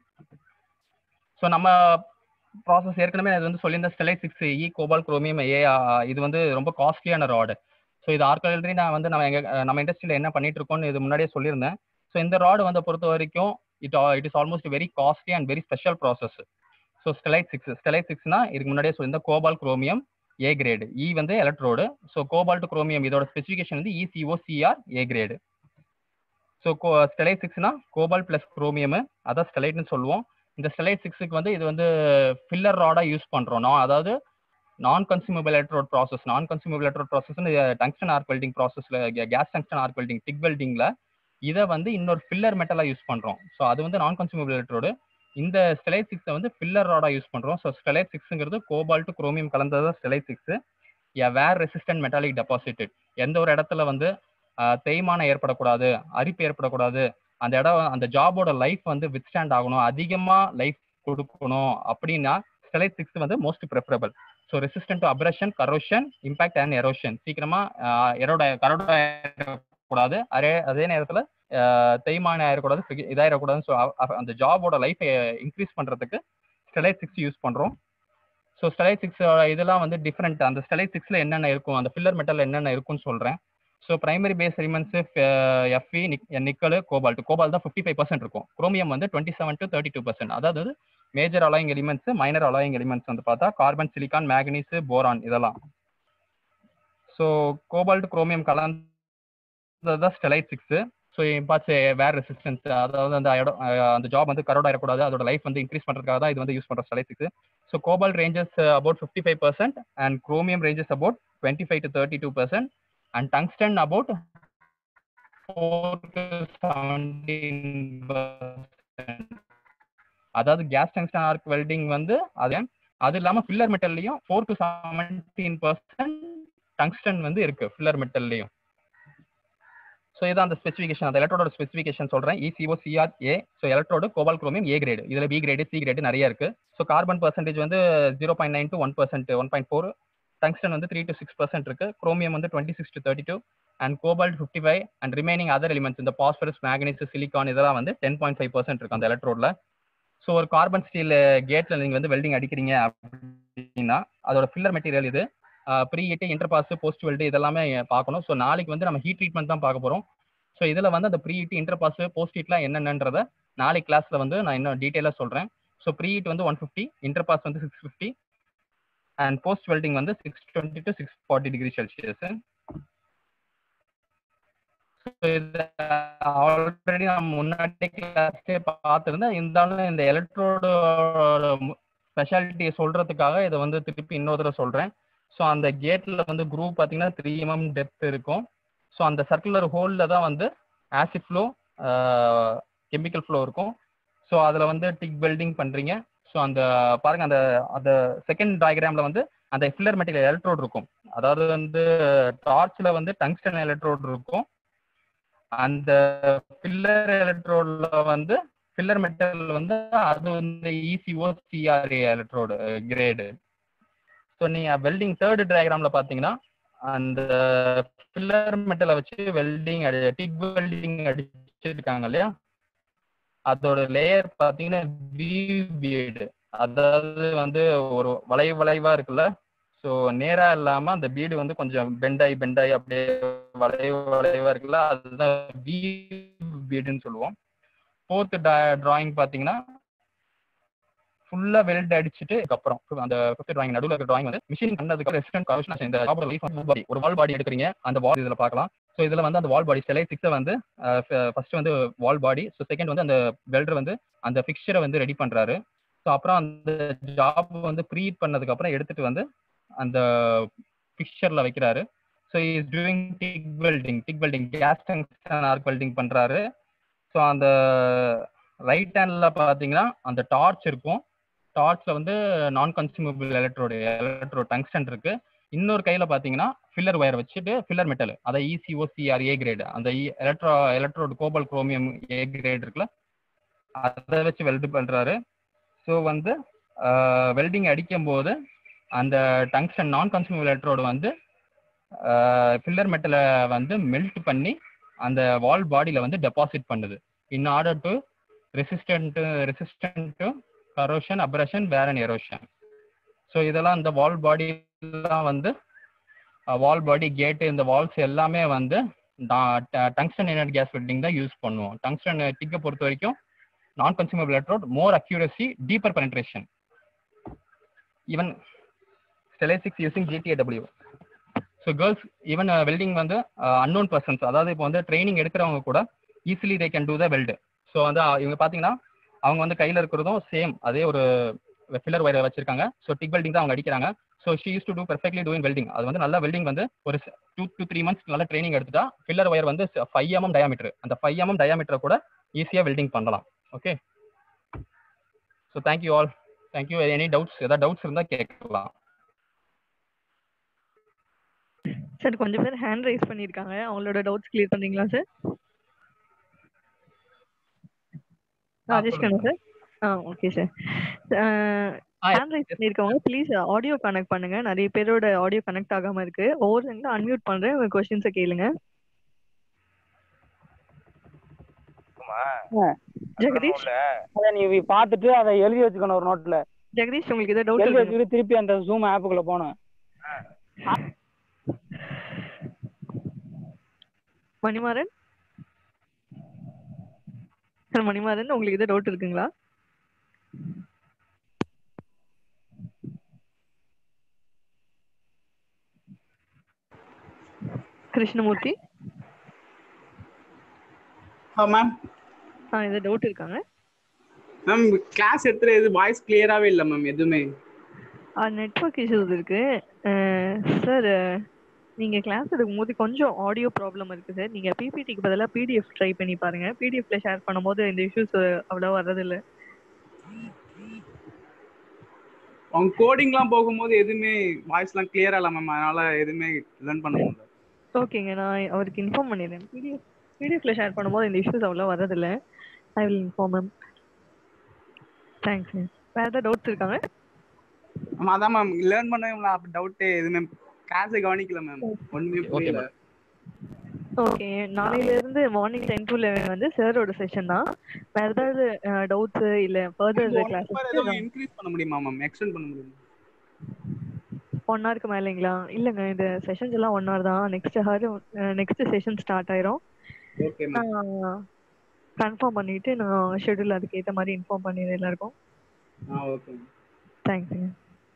ஸோ நம்ம ப்ராசஸ் ஏற்கனவே அது வந்து சொல்லியிருந்த ஸ்டெலை six E cobalt chromium A இது வந்து ரொம்ப காஸ்ட்லியான ராடு ஸோ இது ஆர்க் வெல்டரி நான் வந்து நம்ம எங்க நம்ம இண்டஸ்ட்ரியில் என்ன பண்ணிட்டு இருக்கோம்னு இது முன்னாடியே சொல்லியிருந்தேன் ஸோ இந்த ராடு வந்து பொறுத்த வரைக்கும் it it is almost very costly and very special process so Stellite six Stellite சிக்ஸ்னா இதுக்கு முன்னாடியே சொல்லியிருந்த cobalt chromium A grade E வந்து எலக்ட்ரோடு ஸோ கோபால்ட் குரோமியம் இதோட ஸ்பெசிஃபிகேஷன் வந்து ECO CR A grade so Co Stellite சிக்ஸ்னா cobalt plus chromium அதான் ஸ்டெலைட்னு சொல்லுவோம் இந்த ஸ்டெலைட் சிக்ஸுக்கு வந்து இது வந்து ஃபில்லர் ராடாக யூஸ் பண்ணுறோம் நான் அதாவது non consumable electrode process non consumable electrode process tungsten arc welding ப்ராசஸில் gas tungsten arc welding TIG வெல்டிங்கில் இதை வந்து இன்னொரு ஃபில்லர் மெட்டலாக யூஸ் பண்ணுறோம் ஸோ அது வந்து நான் கன்சூமபிள் எலக்ட்ரோடு இந்த ஸ்டெலைட் சிக்ஸை வந்து ஃபில்லர் ராடாக யூஸ் பண்ணுறோம் ஸோ ஸ்டெலைட் சிக்ஸுங்கிறது கோபால்ட் குரோமியம் கலந்தது Stellite six A wear resistant metallic deposited எந்த ஒரு இடத்துல வந்து தேய்மானம் ஏற்படக்கூடாது அரிப்பு ஏற்படக்கூடாது அந்த இடம் அந்த ஜாபோட லைஃப் வந்து வித்ஸ்டாண்ட் ஆகணும் அதிகமாக லைஃப் கொடுக்கணும் அப்படின்னா ஸ்டெலைட் சிக்ஸ் வந்து most preferable so resistant to abrasion corrosion impact and erosion சீக்கிரமா எரோட கரோட கூடாது அதே அதே நேரத்தில் தேய்மானம் ஆயிடக்கூடாது இதாயிடக்கூடாது ஸோ அந்த ஜாபோட லைஃபை இன்க்ரீஸ் பண்ணுறதுக்கு ஸ்டெலைட் சிக்ஸ் யூஸ் பண்ணுறோம் ஸோ ஸ்டெலைட் சிக்ஸ் இதெல்லாம் வந்து டிஃப்ரெண்ட் அந்த ஸ்டெலைட் சிக்ஸில் என்னென்ன இருக்கும் அந்த ஃபில்லர் மெட்டல் என்னென்ன இருக்கும்னு சொல்கிறேன் so primary base elements F E nickel cobalt cobalt தான் ஃபிஃப்டி ஃபைவ் பர்சன்ட் இருக்கும் குரோமியம் வந்து twenty seven to thirty two percent அதாவது major alloying elements minor alloying elements வந்து பார்த்தா கார்பன் சிலிக்கான் மேக்னீஸ் போரான் இதெல்லாம் ஸோ கோபால்ட் குரோமியம் கலந்ததான் Stellite six so பார்த்து wear resistance அதாவது அந்த இடம் அந்த ஜாப் வந்து கரோட் ஆயிடக்கூடாது அதோட லைஃப் வந்து இன்க்ரீஸ் பண்ணுறதுக்காக தான் இது வந்து யூஸ் பண்ணுற Stellite six so cobalt ranges about fifty five percent and chromium ranges about twenty five to thirty two percent and tungsten about 4 to 17 அதாவது கேஸ் டங்ஸ்டன் ஆர்க் வெல்டிங் வந்து அது அது இல்லாம ஃபில்லர் மெட்டல்லையும் four to seventeen percent tungsten வந்து இருக்கு filler மெட்டல்லையும் so இதான் அந்த ஸ்பெசிஃபிகேஷன் அந்த எலக்ட்ரோட ஸ்பெசிஃபிகேஷன் சொல்றேன் E C O CR A so electrode cobalt chromium A grade இதுல பி கிரேடு சி கிரேடு நிறைய இருக்கு ஸோ கார்பன் பர்சன்டேஜ் வந்து zero point nine to one percent one point four tungsten வந்து த்ரீ டு சிக்ஸ் பர்சன்ட் இருக்கு chromium வந்து twenty six to thirty two and cobalt fifty five and remaining other elements இந்த phosphorus manganese silicon இதெல்லாம் வந்து ten point five percent இருக்கு அந்த எலக்ட்ரோட்ல so ஒரு கார்பன் ஸ்டீல் கேட்ல நீங்க வந்து வெல்டிங் அடிக்கிறீங்க அப்படின்னா அதோட ஃபில்லர் மெட்டீரியல் இது pre heat interpass post weld இதெல்லாமே பார்க்கணும் ஸோ நாளைக்கு வந்து நம்ம ஹீட் ட்ரீட்மெண்ட் தான் பார்க்க போறோம் ஸோ இதுல வந்து அந்த ப்ரீ ஹீட் இன்டர்பாஸ் போஸ்ட் ஹீட்லாம் என்னென்னன்றத நாளைக்கு கிளாஸ்ல வந்து நான் இன்னும் டீட்டெயிலாக சொல்றேன் ஸோ ப்ரீ ஹீட் வந்து ஒன் ஃபிஃப்டி இன்டர்பாஸ் வந்து six fifty and post welding வந்து six twenty to six forty degree Celsius already நான் முன்னாடி கிளாஸ்லேயே பார்த்துருந்தேன் இருந்தாலும் இந்த எலக்ட்ரோட ஸ்பெஷாலிட்டியை சொல்றதுக்காக இதை வந்து திருப்பி இன்னொரு தடவை சொல்றேன் ஸோ அந்த கேட்ல வந்து குரூப் பார்த்தீங்கன்னா த்ரீ எம்எம் டெப்த் இருக்கும் ஸோ அந்த சர்க்குலர் ஹோல்ல தான் வந்து ஆசிட் ஃப்ளோ கெமிக்கல் ஃப்ளோ இருக்கும் ஸோ அதில் வந்து டிக் வெல்டிங் பண்றீங்க ஸோ அந்த பாருங்க அந்த அந்த செகண்ட் டயக்ராம்ல வந்து அந்த ஃபில்லர் மெட்டீரியல் எலக்ட்ரோட் இருக்கும் அதாவது வந்து டார்ச்ல வந்து டங்ஸ்டன் எலக்ட்ரோட் இருக்கும் அந்த ஃபில்லர் எலக்ட்ரோட்ல வந்து ஃபில்லர் மெட்டல் வந்து அது வந்து E C O C R A electrode grade so நீங்க வெல்டிங் தேர்ட் டயக்ராம்ல பாத்தீங்கன்னா அந்த ஃபில்லர் மெட்டலை வச்சு வெல்டிங் அடி டிக் வெல்டிங் அடிச்சிருக்காங்க இல்லையா அதோட லேயர் பாத்தீங்கன்னா பீடு அதாவது வந்து ஒரு வளைவு வளைவா இருக்குல்ல ஸோ நேரா இல்லாம அந்த பீடு வந்து கொஞ்சம் பெண்டாய் பெண்டாய் அப்படியே வளைவு வளைவா இருக்குல்ல அதுதான் வி பீடுன்னு சொல்லுவோம் ஃபோர்த் டிராயிங் பாத்தீங்கன்னா ஃபுல்லா வெல்ட் அடிச்சுட்டு அப்புறம் அந்த ஃபிஃப்த் டிராயிங் நடுவில் இருக்கிற டிராயிங் வந்து மிஷின் பண்ணதுக்கு ரெசிஸ்டன்ட் கமிஷன் இந்த ஜாபோட லைஃப் பாடி ஒரு வால் பாடி எடுக்கிறீங்க அந்த வால் இதுல பார்க்கலாம் ஸோ இதுல வந்து அந்த வால் பாடி சிலை சிக்ஸை வந்து ஃபர்ஸ்ட் வந்து வால் பாடி ஸோ செகண்ட் வந்து அந்த வெல்டர் வந்து அந்த ஃபிக்சரை வந்து ரெடி பண்றாரு ஸோ அப்புறம் அந்த ஜாப் வந்து ப்ரீட் பண்ணதுக்கு அப்புறம் எடுத்துட்டு வந்து அந்த ஃபிக்சர்ல வைக்கிறாரு so is doing TIG welding TIG welding gas tungsten arc welding பண்றாரு ஸோ அந்த ரைட் ஹேண்ட்ல பாத்தீங்கன்னா அந்த டார்ச் இருக்கும் டார்ச்ல வந்து non consumable electrode electro tungsten இருக்கு இன்னொரு கையில பாத்தீங்கன்னா ஃபில்லர் ஒயர் வச்சுட்டு ஃபில்லர் மெட்டல் அதை இசிஓசிஆர் ஏ கிரேடு அந்த electro electrode cobalt chromium A grade இருக்குல்ல அதை வச்சு வெல்டு பண்றாரு ஸோ வந்து வெல்டிங் அடிக்கும் போது அந்த டங்ஸ்டன் நான் கன்சூமபிள் எலக்ட்ரோடு வந்து ஃபில்லர் மெட்டலை வந்து மெல்ட் பண்ணி அந்த வால் பாடியில வந்து டெபாசிட் பண்ணுது in order to resistant resistant to corrosion abrasion பேரன் எரோஷன் ஸோ இதெல்லாம் இந்த வால் பாடிலாம் வந்து வால் பாடி கேட்டு இந்த வால்ஸ் எல்லாமே வந்து டங்ஸ்டன் எனர்ஜி கேஸ் வெல்டிங் தான் யூஸ் பண்ணுவோம் டங்ஸ்டன் டிக்கை பொறுத்த வரைக்கும் non consumable electrode more accuracy deeper penetration even Stellite six using G T A W so girls even welding வந்து அன்னோன் பர்சன்ஸ் அதாவது இப்போ வந்து ட்ரைனிங் எடுக்கிறவங்க கூட easily they can do the weld so வந்து இவங்க பார்த்தீங்கன்னா அவங்க வந்து கையில் இருக்கிறதும் சேம் அதே ஒரு ஃபில்லர் ஒயர் வச்சிருக்காங்க ஸோ டிக் வெல்டிங் தான் அவங்க அடிக்கிறாங்க so she use to do perfectly doing welding அது வந்து நல்ல வெல்டிங் வந்து ஒரு டூ டு த்ரீ மந்த்ஸ் நல்ல ட்ரைனிங் எடுத்துட்டா ஃபில்லர் ஒயர் வந்து ஃபைவ் எம்எம் டயாமீட்டர் அந்த ஃபைவ் எம்எம் டயாமீட்டர் கூட ஈஸியாக வெல்டிங் பண்ணலாம் okay so thank you all thank you any doubts ஏதாவது டவுட்ஸ் இருந்தால் கேட்கலாம் சார் கொஞ்சம் பேர் ஹேண்ட் ரைஸ் பண்ணியிருக்காங்க அவங்களோட டவுட்ஸ் கிளியர் பண்றீங்களா சார் ராஜேஷ் கண்ணா சார் ஆ ஓகே சார் ஹேண்ட் ரைஸ் பண்ணியிருக்கவங்க ப்ளீஸ் ஆடியோ கனெக்ட் பண்ணுங்க நிறைய பேரோட ஆடியோ கனெக்ட் ஆகாம இருக்கு ஒவ்வொருத்தங்களும் அன்மியூட் பண்றேன் உங்க கொஸ்டின்ஸை கேளுங்க ஜெகதீஷ் அத நீ பார்த்துட்டு அதை எழுதி வச்சுக்கணும் ஒரு நோட்ல ஜெகதீஷ் உங்களுக்கு ஏதாவது டவுட் எழுதி இருக்கு வச்சுட்டு திருப்பி அந்த ஜூம் ஆப்புக்குள்ள போகணும் மணிமாறன் சார் மணிமாறன் உங்களுக்கு ஏதாவது டவுட் இருக்குங்களா கிருஷ்ணமூர்த்தி மேம் ஆ ஏதாவது டவுட் இருக்காங்க மேம் கிளாஸ் எடுத்துற இது வாய்ஸ் கிளியராகவே இல்லை மேம் எதுவுமே நெட்ஒர்க் இஷ்யூஸ் இருக்கு சார் நீங்க கிளாஸ் எடுக்கும்போது கொஞ்சம் ஆடியோ ப்ராப்ளம் இருக்கு சார் நீங்க பிபிடிக்கு பதிலாக பிடிஎஃப் ட்ரை பண்ணி பாருங்க பிடிஎஃப்ல ஷேர் பண்ணும்போது இந்த இஷ்யூஸ் அவ்வளோ வர்றதில்ல அவங்க கோடிங்லாம் போகும்போது எதுவுமே வாய்ஸ்லாம் கிளியரா இல்லை மேம் அதனால எதுவுமே லேர்ன் பண்ண முடியல ஓகேங்க நான் அவருக்கு இன்ஃபார்ம் பண்ணிடுறேன் பிடிஎஃப் பிடிஎஃப்ல ஷேர் பண்ணும்போது இந்த இஷ்யூஸ் அவ்வளோ வரதில்ல I will inform ma'am thanks ma'am வேறு ஏதாவது டவுட்ஸ் இருக்காங்க மேம் அதான் மேம் லேர்ன் பண்ணவே அப்படி டவுட் எதுவுமே கிளாஸை கவனிக்கல மேம் ஒண்ணுமே ஓகே புரியல மேம் ஓகே நாளையில இருந்து மார்னிங் டென் டு லெவன் வந்து சாரோட செஷன் தான் வேற ஏதாவது டவுட்ஸ் இல்ல ஃபர்தர் கிளாஸஸ் இன்க்ரீஸ் பண்ண முடியுமா மேம் எக்ஸ்டெண்ட் பண்ண முடியுமா ஒன் ஹவருக்கு மேலேங்களா இல்லைங்க இந்த செஷன்ஸ் எல்லாம் ஒன் ஹவர் தான் next hour next session start ஆயிரும் ஓகே மேம் நான் கன்ஃபார்ம் பண்ணிட்டு நான் ஷெட்யூல் அதுக்கு ஏத்த மாதிரி இன்ஃபார்ம் பண்ணிடுறேன் எல்லாருக்கும் ஆ ஓகே மேம் தேங்க்ஸுங்க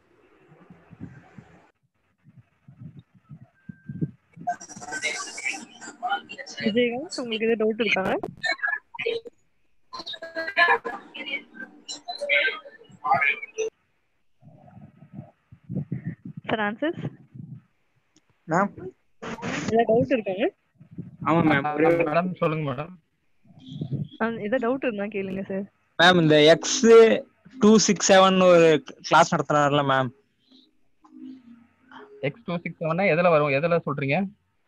விஜயகாந்த் உங்களுக்கு எதாவது டவுட் இருக்காங்க சார் ஆன்சர்ஸ் மேம் ஏதாவது டவுட் இருக்காங்க ஆமா மேம் மேடம் சொல்லுங்க மேடம் ஏதாவது டவுட் இருந்தா கேளுங்க சார் மேம் இந்த எக்ஸ் டூ சிக்ஸ் செவன் ஒரு கிளாஸ் நடத்துனார்ல மேம் எக்ஸ் டூ சிக்ஸ் செவன்னா எதுல வரும் எதுல சொல்றீங்க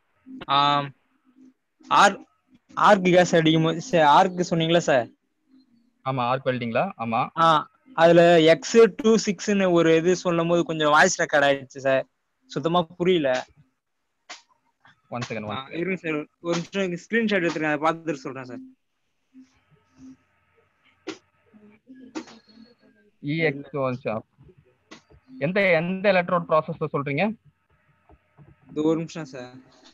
ஆர் ஆர்க் கேஸ் அடிக்கும் போது ஆர்க் சொன்னீங்களா சார் ஆமா ஆர்க் வெல்டிங்களா ஆமா ஆ அதுல எக்ஸ் டூ சிக்ஸ்னு ஒரு இது சொல்லும் போது கொஞ்சம் வாய்ஸ் ரெக்கார்ட் ஆயிடுச்சு சார் சுத்தமா புரியல ஒன் செகண்ட் ஆ, ஒன் இருங்க சார் ஒரு நிமிஷம் ஸ்கிரீன்ஷாட் எடுத்துருக்கேன் அதை பார்த்துட்டு சொல்றேன் சார் இஎக்ஸ் எந்த எந்த எலக்ட்ரோட் ப்ராசஸ்ல சொல்றீங்க இது ஒரு நிமிஷம் சார்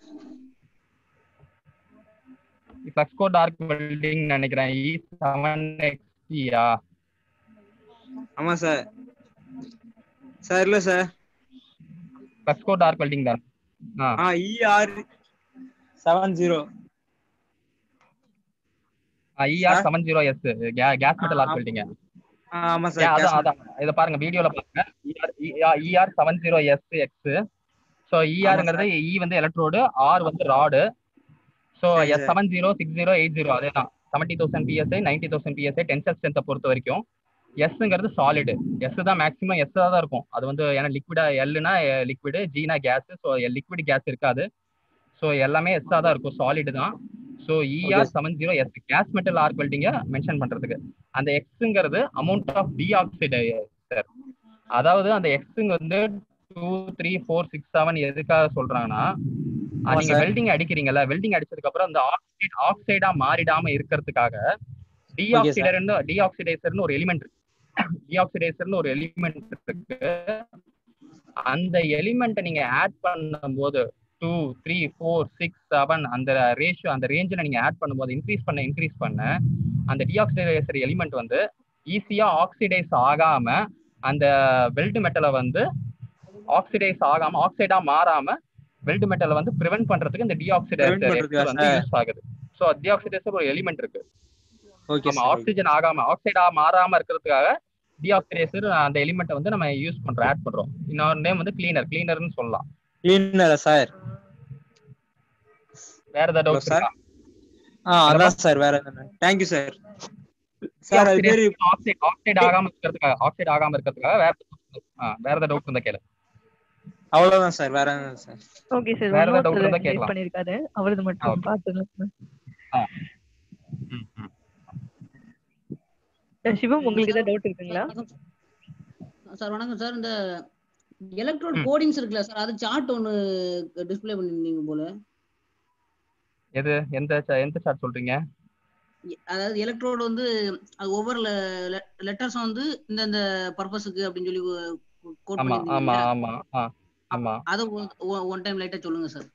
ஃபிளக்ஸ்கோ டார்க் வெல்டிங் நினைக்கிறேன் இ செவன் எக்ஸ்டியா ஆமா சார் சார் இல்ல சார் ஃபிளக்ஸ்கோ டார்க் வெல்டிங் தான் ஆ ஆ E R seven zero E R seven zero S gas metal arc welding ஆமா Yeah, அதான் சார் அதான் இத பாருங்க வீடியோல பாருங்க E R seven zero S X so இஆர்ங்கிறது இ வந்து எலக்ட்ரோடு ஆர் வந்து ராடு ஸோ சரி, எஸ் சரி. Seven zero six zero eight zero அதே தான் seventy thousand PSI ninety thousand PSI tensile ஸ்ட்ரென்த்தை பொறுத்த வரைக்கும் எஸ்ங்கிறது சாலிடு எஸ் தான் மேக்ஸிமம் எஸ் தான் இருக்கும் அது வந்து ஏன்னா லிக்விடா எல்லுனா லிக்விடு ஜீனா கேஸ் ஸோ லிக்விட் கேஸ் இருக்காது ஸோ எல்லாமே எஸ் தான் இருக்கும் சாலிடு தான் so E R seven zero S gas metal arc வெல்டிங்க மென்ஷன் பண்றதுக்கு அந்த எக்ஸுங்கிறது அமௌண்ட் ஆஃப் டீஆக்சிடைசர் அதாவது அந்த எக்ஸுங்க வந்து two three four six seven எதுக்காக சொல்றாங்கன்னா அஹ் ஆமா நீங்க sir. வெல்டிங் அடிக்கிறீங்கல்ல வெல்டிங் அடிச்சதுக்கு அப்புறம் அந்த ஆக்சைடு ஆக்சைடா மாறிடாம இருக்கிறதுக்காக டீஆக்சிடர்னு டீஆக்சிடைசர்னு ஒரு எலிமெண்ட் இருக்கு டீஆக்சிடைசர்னு ஒரு எலிமெண்ட் இருக்கு அந்த எலிமெண்ட்டை நீங்க ஆட் பண்ணும்போது two three four six seven அந்த ரேஷியோ அந்த ரேஞ்சில் நீங்க ஆட் பண்ணும்போது இன்க்ரீஸ் பண்ண இன்க்ரீஸ் பண்ண அந்த டீஆக்சிடைசர் எலிமெண்ட் வந்து ஈஸியா ஆக்சிடைஸ் ஆகாம அந்த வெல்ட் மெட்டலை வந்து ஆக்சிடைஸ் ஆகாம ஆக்சைடா மாறாம வெல்ட் மெட்டலை வந்து ப்ரிவென்ட் பண்றதுக்கு இந்த Prevent டீஆக்சிடைசர் பண்றதுக்கா வந்து sir? யூஸ் ஆகுது ஸோ டீஆக்சிடைசர் ஒரு எலிமெண்ட் இருக்கு ஓகே நம்ம ஆக்சிஜன் ஆகாம ஆக்சைடா மாறாம இருக்கிறதுக்காக டீஆக்சிடைசர் அந்த எலிமெண்ட்டை வந்து நம்ம யூஸ் பண்றோம் ஆட் பண்றோம் இன்னொரு நேம் வந்து கிளீனர் கிளீனர்னு சொல்லலாம் கிளீனரா சார் வேற ஏதாவது Hello, டவுட் sir. ஆ அதான் சார் வேற தேங்க்யூ சார் சார் அது பேரு ஆக்சைடு ஆக்சைடு ஆகாம இருக்கிறதுக்காக ஆக்சைடு ஆகாம இருக்கிறதுக்காக வேற ஆ, வேற ஏதாவது டவுட் இருந்தா கேளு அவ்வளவுதான் சார் வேற என்ன சார் ஓகே சார் வேற ஏதாவது doubt ஒன் இருந்தா ரைஸ் கேட்கலாம். பண்ணிருக்காரு அவரது ஆ, மட்டும் okay. பார்த்துக்கலாம் ம், ம். சிவம் உங்களுக்கு ஏதாவது டவுட் இருக்குங்களா சார் வணக்கம் சார் இந்த எலக்ட்ரோட் கோடிங்ஸ் இருக்குல்ல சார் அது சார்ட் ஒன்னு டிஸ்ப்ளே பண்ணிருந்தீங்க போல எது எந்த cha- எந்த சார்ட் சொல்றீங்க எ- அதாவது எலக்ட்ரோடு வந்து அது ஒவ்வொரு லெட்டர்ஸும் வந்து இந்த இந்த பர்பஸுக்கு அப்படின்னு சொல்லி கோட் ஆமா ஆமா பண்ணிருந்தீங்க ஆமா ஆ, ஆமா அதை ஒன் டைம் லைட்டா சொல்லுங்க சார்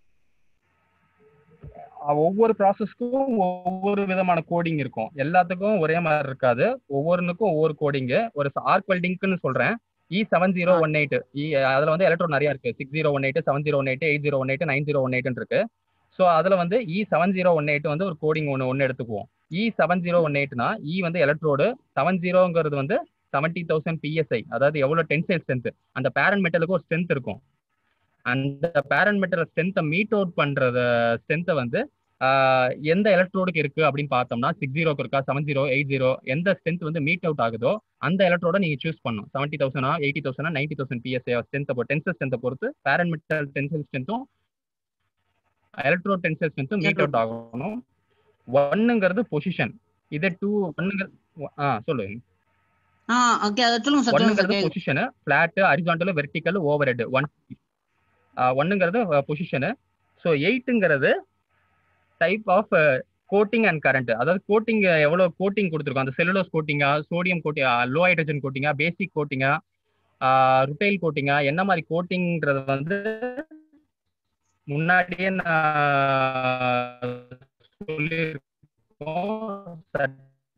அஹ் ஒவ்வொரு ப்ராசஸ்க்கும் ஒவ்வொரு விதமான கோடிங் இருக்கும் எல்லாத்துக்கும் ஒரே மாதிரி இருக்காது ஒவ்வொன்றுக்கும் ஒவ்வொரு கோடிங் ஒரு ஆர்க் வெல்டிங்க்குன்னு சொல்றேன் E seven zero one eight E அதுல வந்து எலக்ட்ரோ நிறைய இருக்கு six zero one eight seven zero one eight eight zero one eight nine zero one eight இருக்கு ஸோ அதுல வந்து E seven zero one eight வந்து ஒரு கோடிங் ஒன்று ஒன்று எடுத்துக்குவோம் இ செவன் ஜீரோ ஒன் எயிட்னா இ வந்து எலக்ட்ரோடு செவன் ஜீரோங்கிறது வந்து செவன்டி தௌசண்ட் பிஎஸ்ஐ அதாவது எவ்வளவு டென்சைல் ஸ்ட்ரென்த் அந்த பேரண்ட் மெட்டலுக்கு ஒரு ஸ்ட்ரென்த் இருக்கும் அந்த பேரண்ட் மெட்டல் ஸ்ட்ரென்த்தை மீட் அவுட் பண்றத ஸ்ட்ரென்த்தை வந்து ஆஹ் எந்த எலக்ட்ரோடுக்கு இருக்கு அப்படின்னு பார்த்தோம்னா சிக்ஸ் ஜீரோக்கு இருக்கா செவன் ஜீரோ எயிட் ஜீரோ எந்த ஸ்ட்ரென்த் வந்து மீட் அவுட் ஆகுதோ அந்த எலக்ட்ரோட நீங்க சூஸ் பண்ணும் செவன்டி தௌசண்டா எயிட்டி தௌசண்டா நைன்டி தௌசண்ட் பிஎஸ்ஏ ஸ்ட்ரென்த்தை பொறுத்து டென்சல் ஸ்ட்ரென்த்தை பொறுத்து பேரண்ட் மெட்டல் டென்சல் ஸ்ட்ரென்த்தும் electro tensile strength meet out ஆகணும் ஒன்னுங்கிறது பொசிஷன் இதே டூ ஒன்னுங்கிறது ஆ சொல்லுங்க ஆ ஓகே அதை சொல்லுங்க சார் சொல்லுங்க சார் ஒன்னுங்கிறது கேக்குது. Position flat horizontal vertical over head one ஒன்னுங்கிறது பொசிஷனு ஸோ எயிட்டுங்கிறது type of coating and current அதாவது கோட்டிங் எவ்வளோ கோட்டிங் கொடுத்துருக்கோம் அந்த செல்லுலோஸ் கோட்டிங்கா சோடியம் கோட்டிங் லோ ஹைட்ரஜன் கோட்டிங்கா பேசிக் கோட்டிங்கா ருட்டைல் கோட்டிங்கா என்ன மாதிரி கோட்டிங்கிறது வந்து முன்னாடியே நான் சொல்லியிருக்கோம்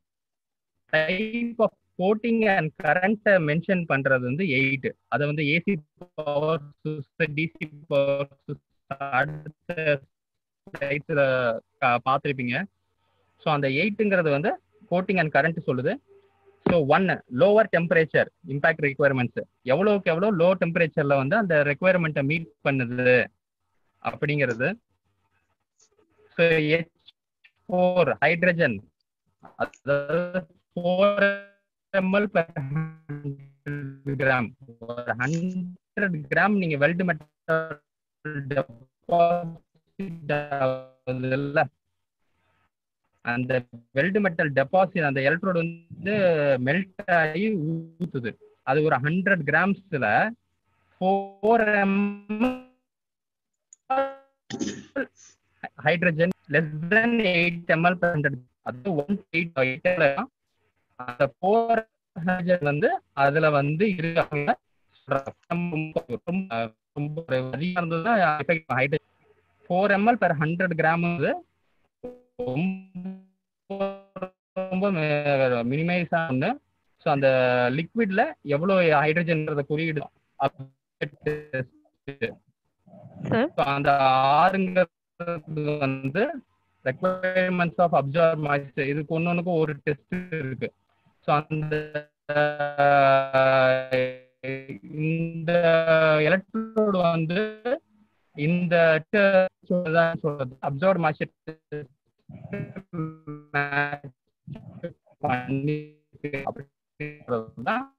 டைப் ஆஃப் கோட்டிங் அண்ட் கரண்ட்டை மென்ஷன் பண்றது வந்து எயிட் அதை வந்து ஏசி பவர் டிசி பவர் அடுத்த ஸ்லைட்ஸில் பார்த்துருப்பீங்க ஸோ அந்த எயிட்டுங்கிறது வந்து கோட்டிங் அண்ட் கரண்ட் சொல்லுது so one lower temperature impact requirements எவ்வளோக்கு எவ்வளோ லோ டெம்பரேச்சர்ல வந்து அந்த ரெக்குவயர்மெண்ட்டை மீட் பண்ணுது அப்படிங்கிறது ஸோ ஹெச் ஃபோர் ஹைட்ரஜன் அதாவது ஃபோர் எம்எல் per கிராம் ஒரு ஹண்ட்ரட் கிராம் நீங்க வெல்ட் மெட்டல் டெபாசிட் அந்த வெல்ட் மெட்டல் டெபாசிட் அந்த எலக்ட்ரோடு வந்து மெல்ட் ஆகி ஊத்துது அது ஒரு ஹண்ட்ரட் கிராம்ஸ்ல four M hydrogen less than eight M L per hundred அது ஒன் எயிட் எயிட்ல அந்த ஃபோர் ஹண்ட்ரட் வந்து அதுல வந்து இருக்காங்க ரொம்ப ரொம்ப ரொம்ப அதிகம் இருந்ததுன்னா hydrogen four M L per hundred gram வந்து ரொம்ப மினிமைஸ் ஒன்று ஸோ அந்த லிக்விட்ல எவ்வளோ ஹைட்ரஜன்ன்றத குறியீடு சார் So, அந்த ஆறுங்கிறது வந்து ரெக்குவயர்மெண்ட்ஸ் ஆஃப் அப்சர்வ் மாய்ச்சர் இதுக்கு ஒன்னொன்னுக்கும் ஒரு டெஸ்ட் இருக்கு ஸோ அந்த இந்த எலக்ட்ரோடு வந்து இந்த தான் சொல்றது அப்சர்வ் மாய்ச்சர் பண்ணி அப்படின்றது தான்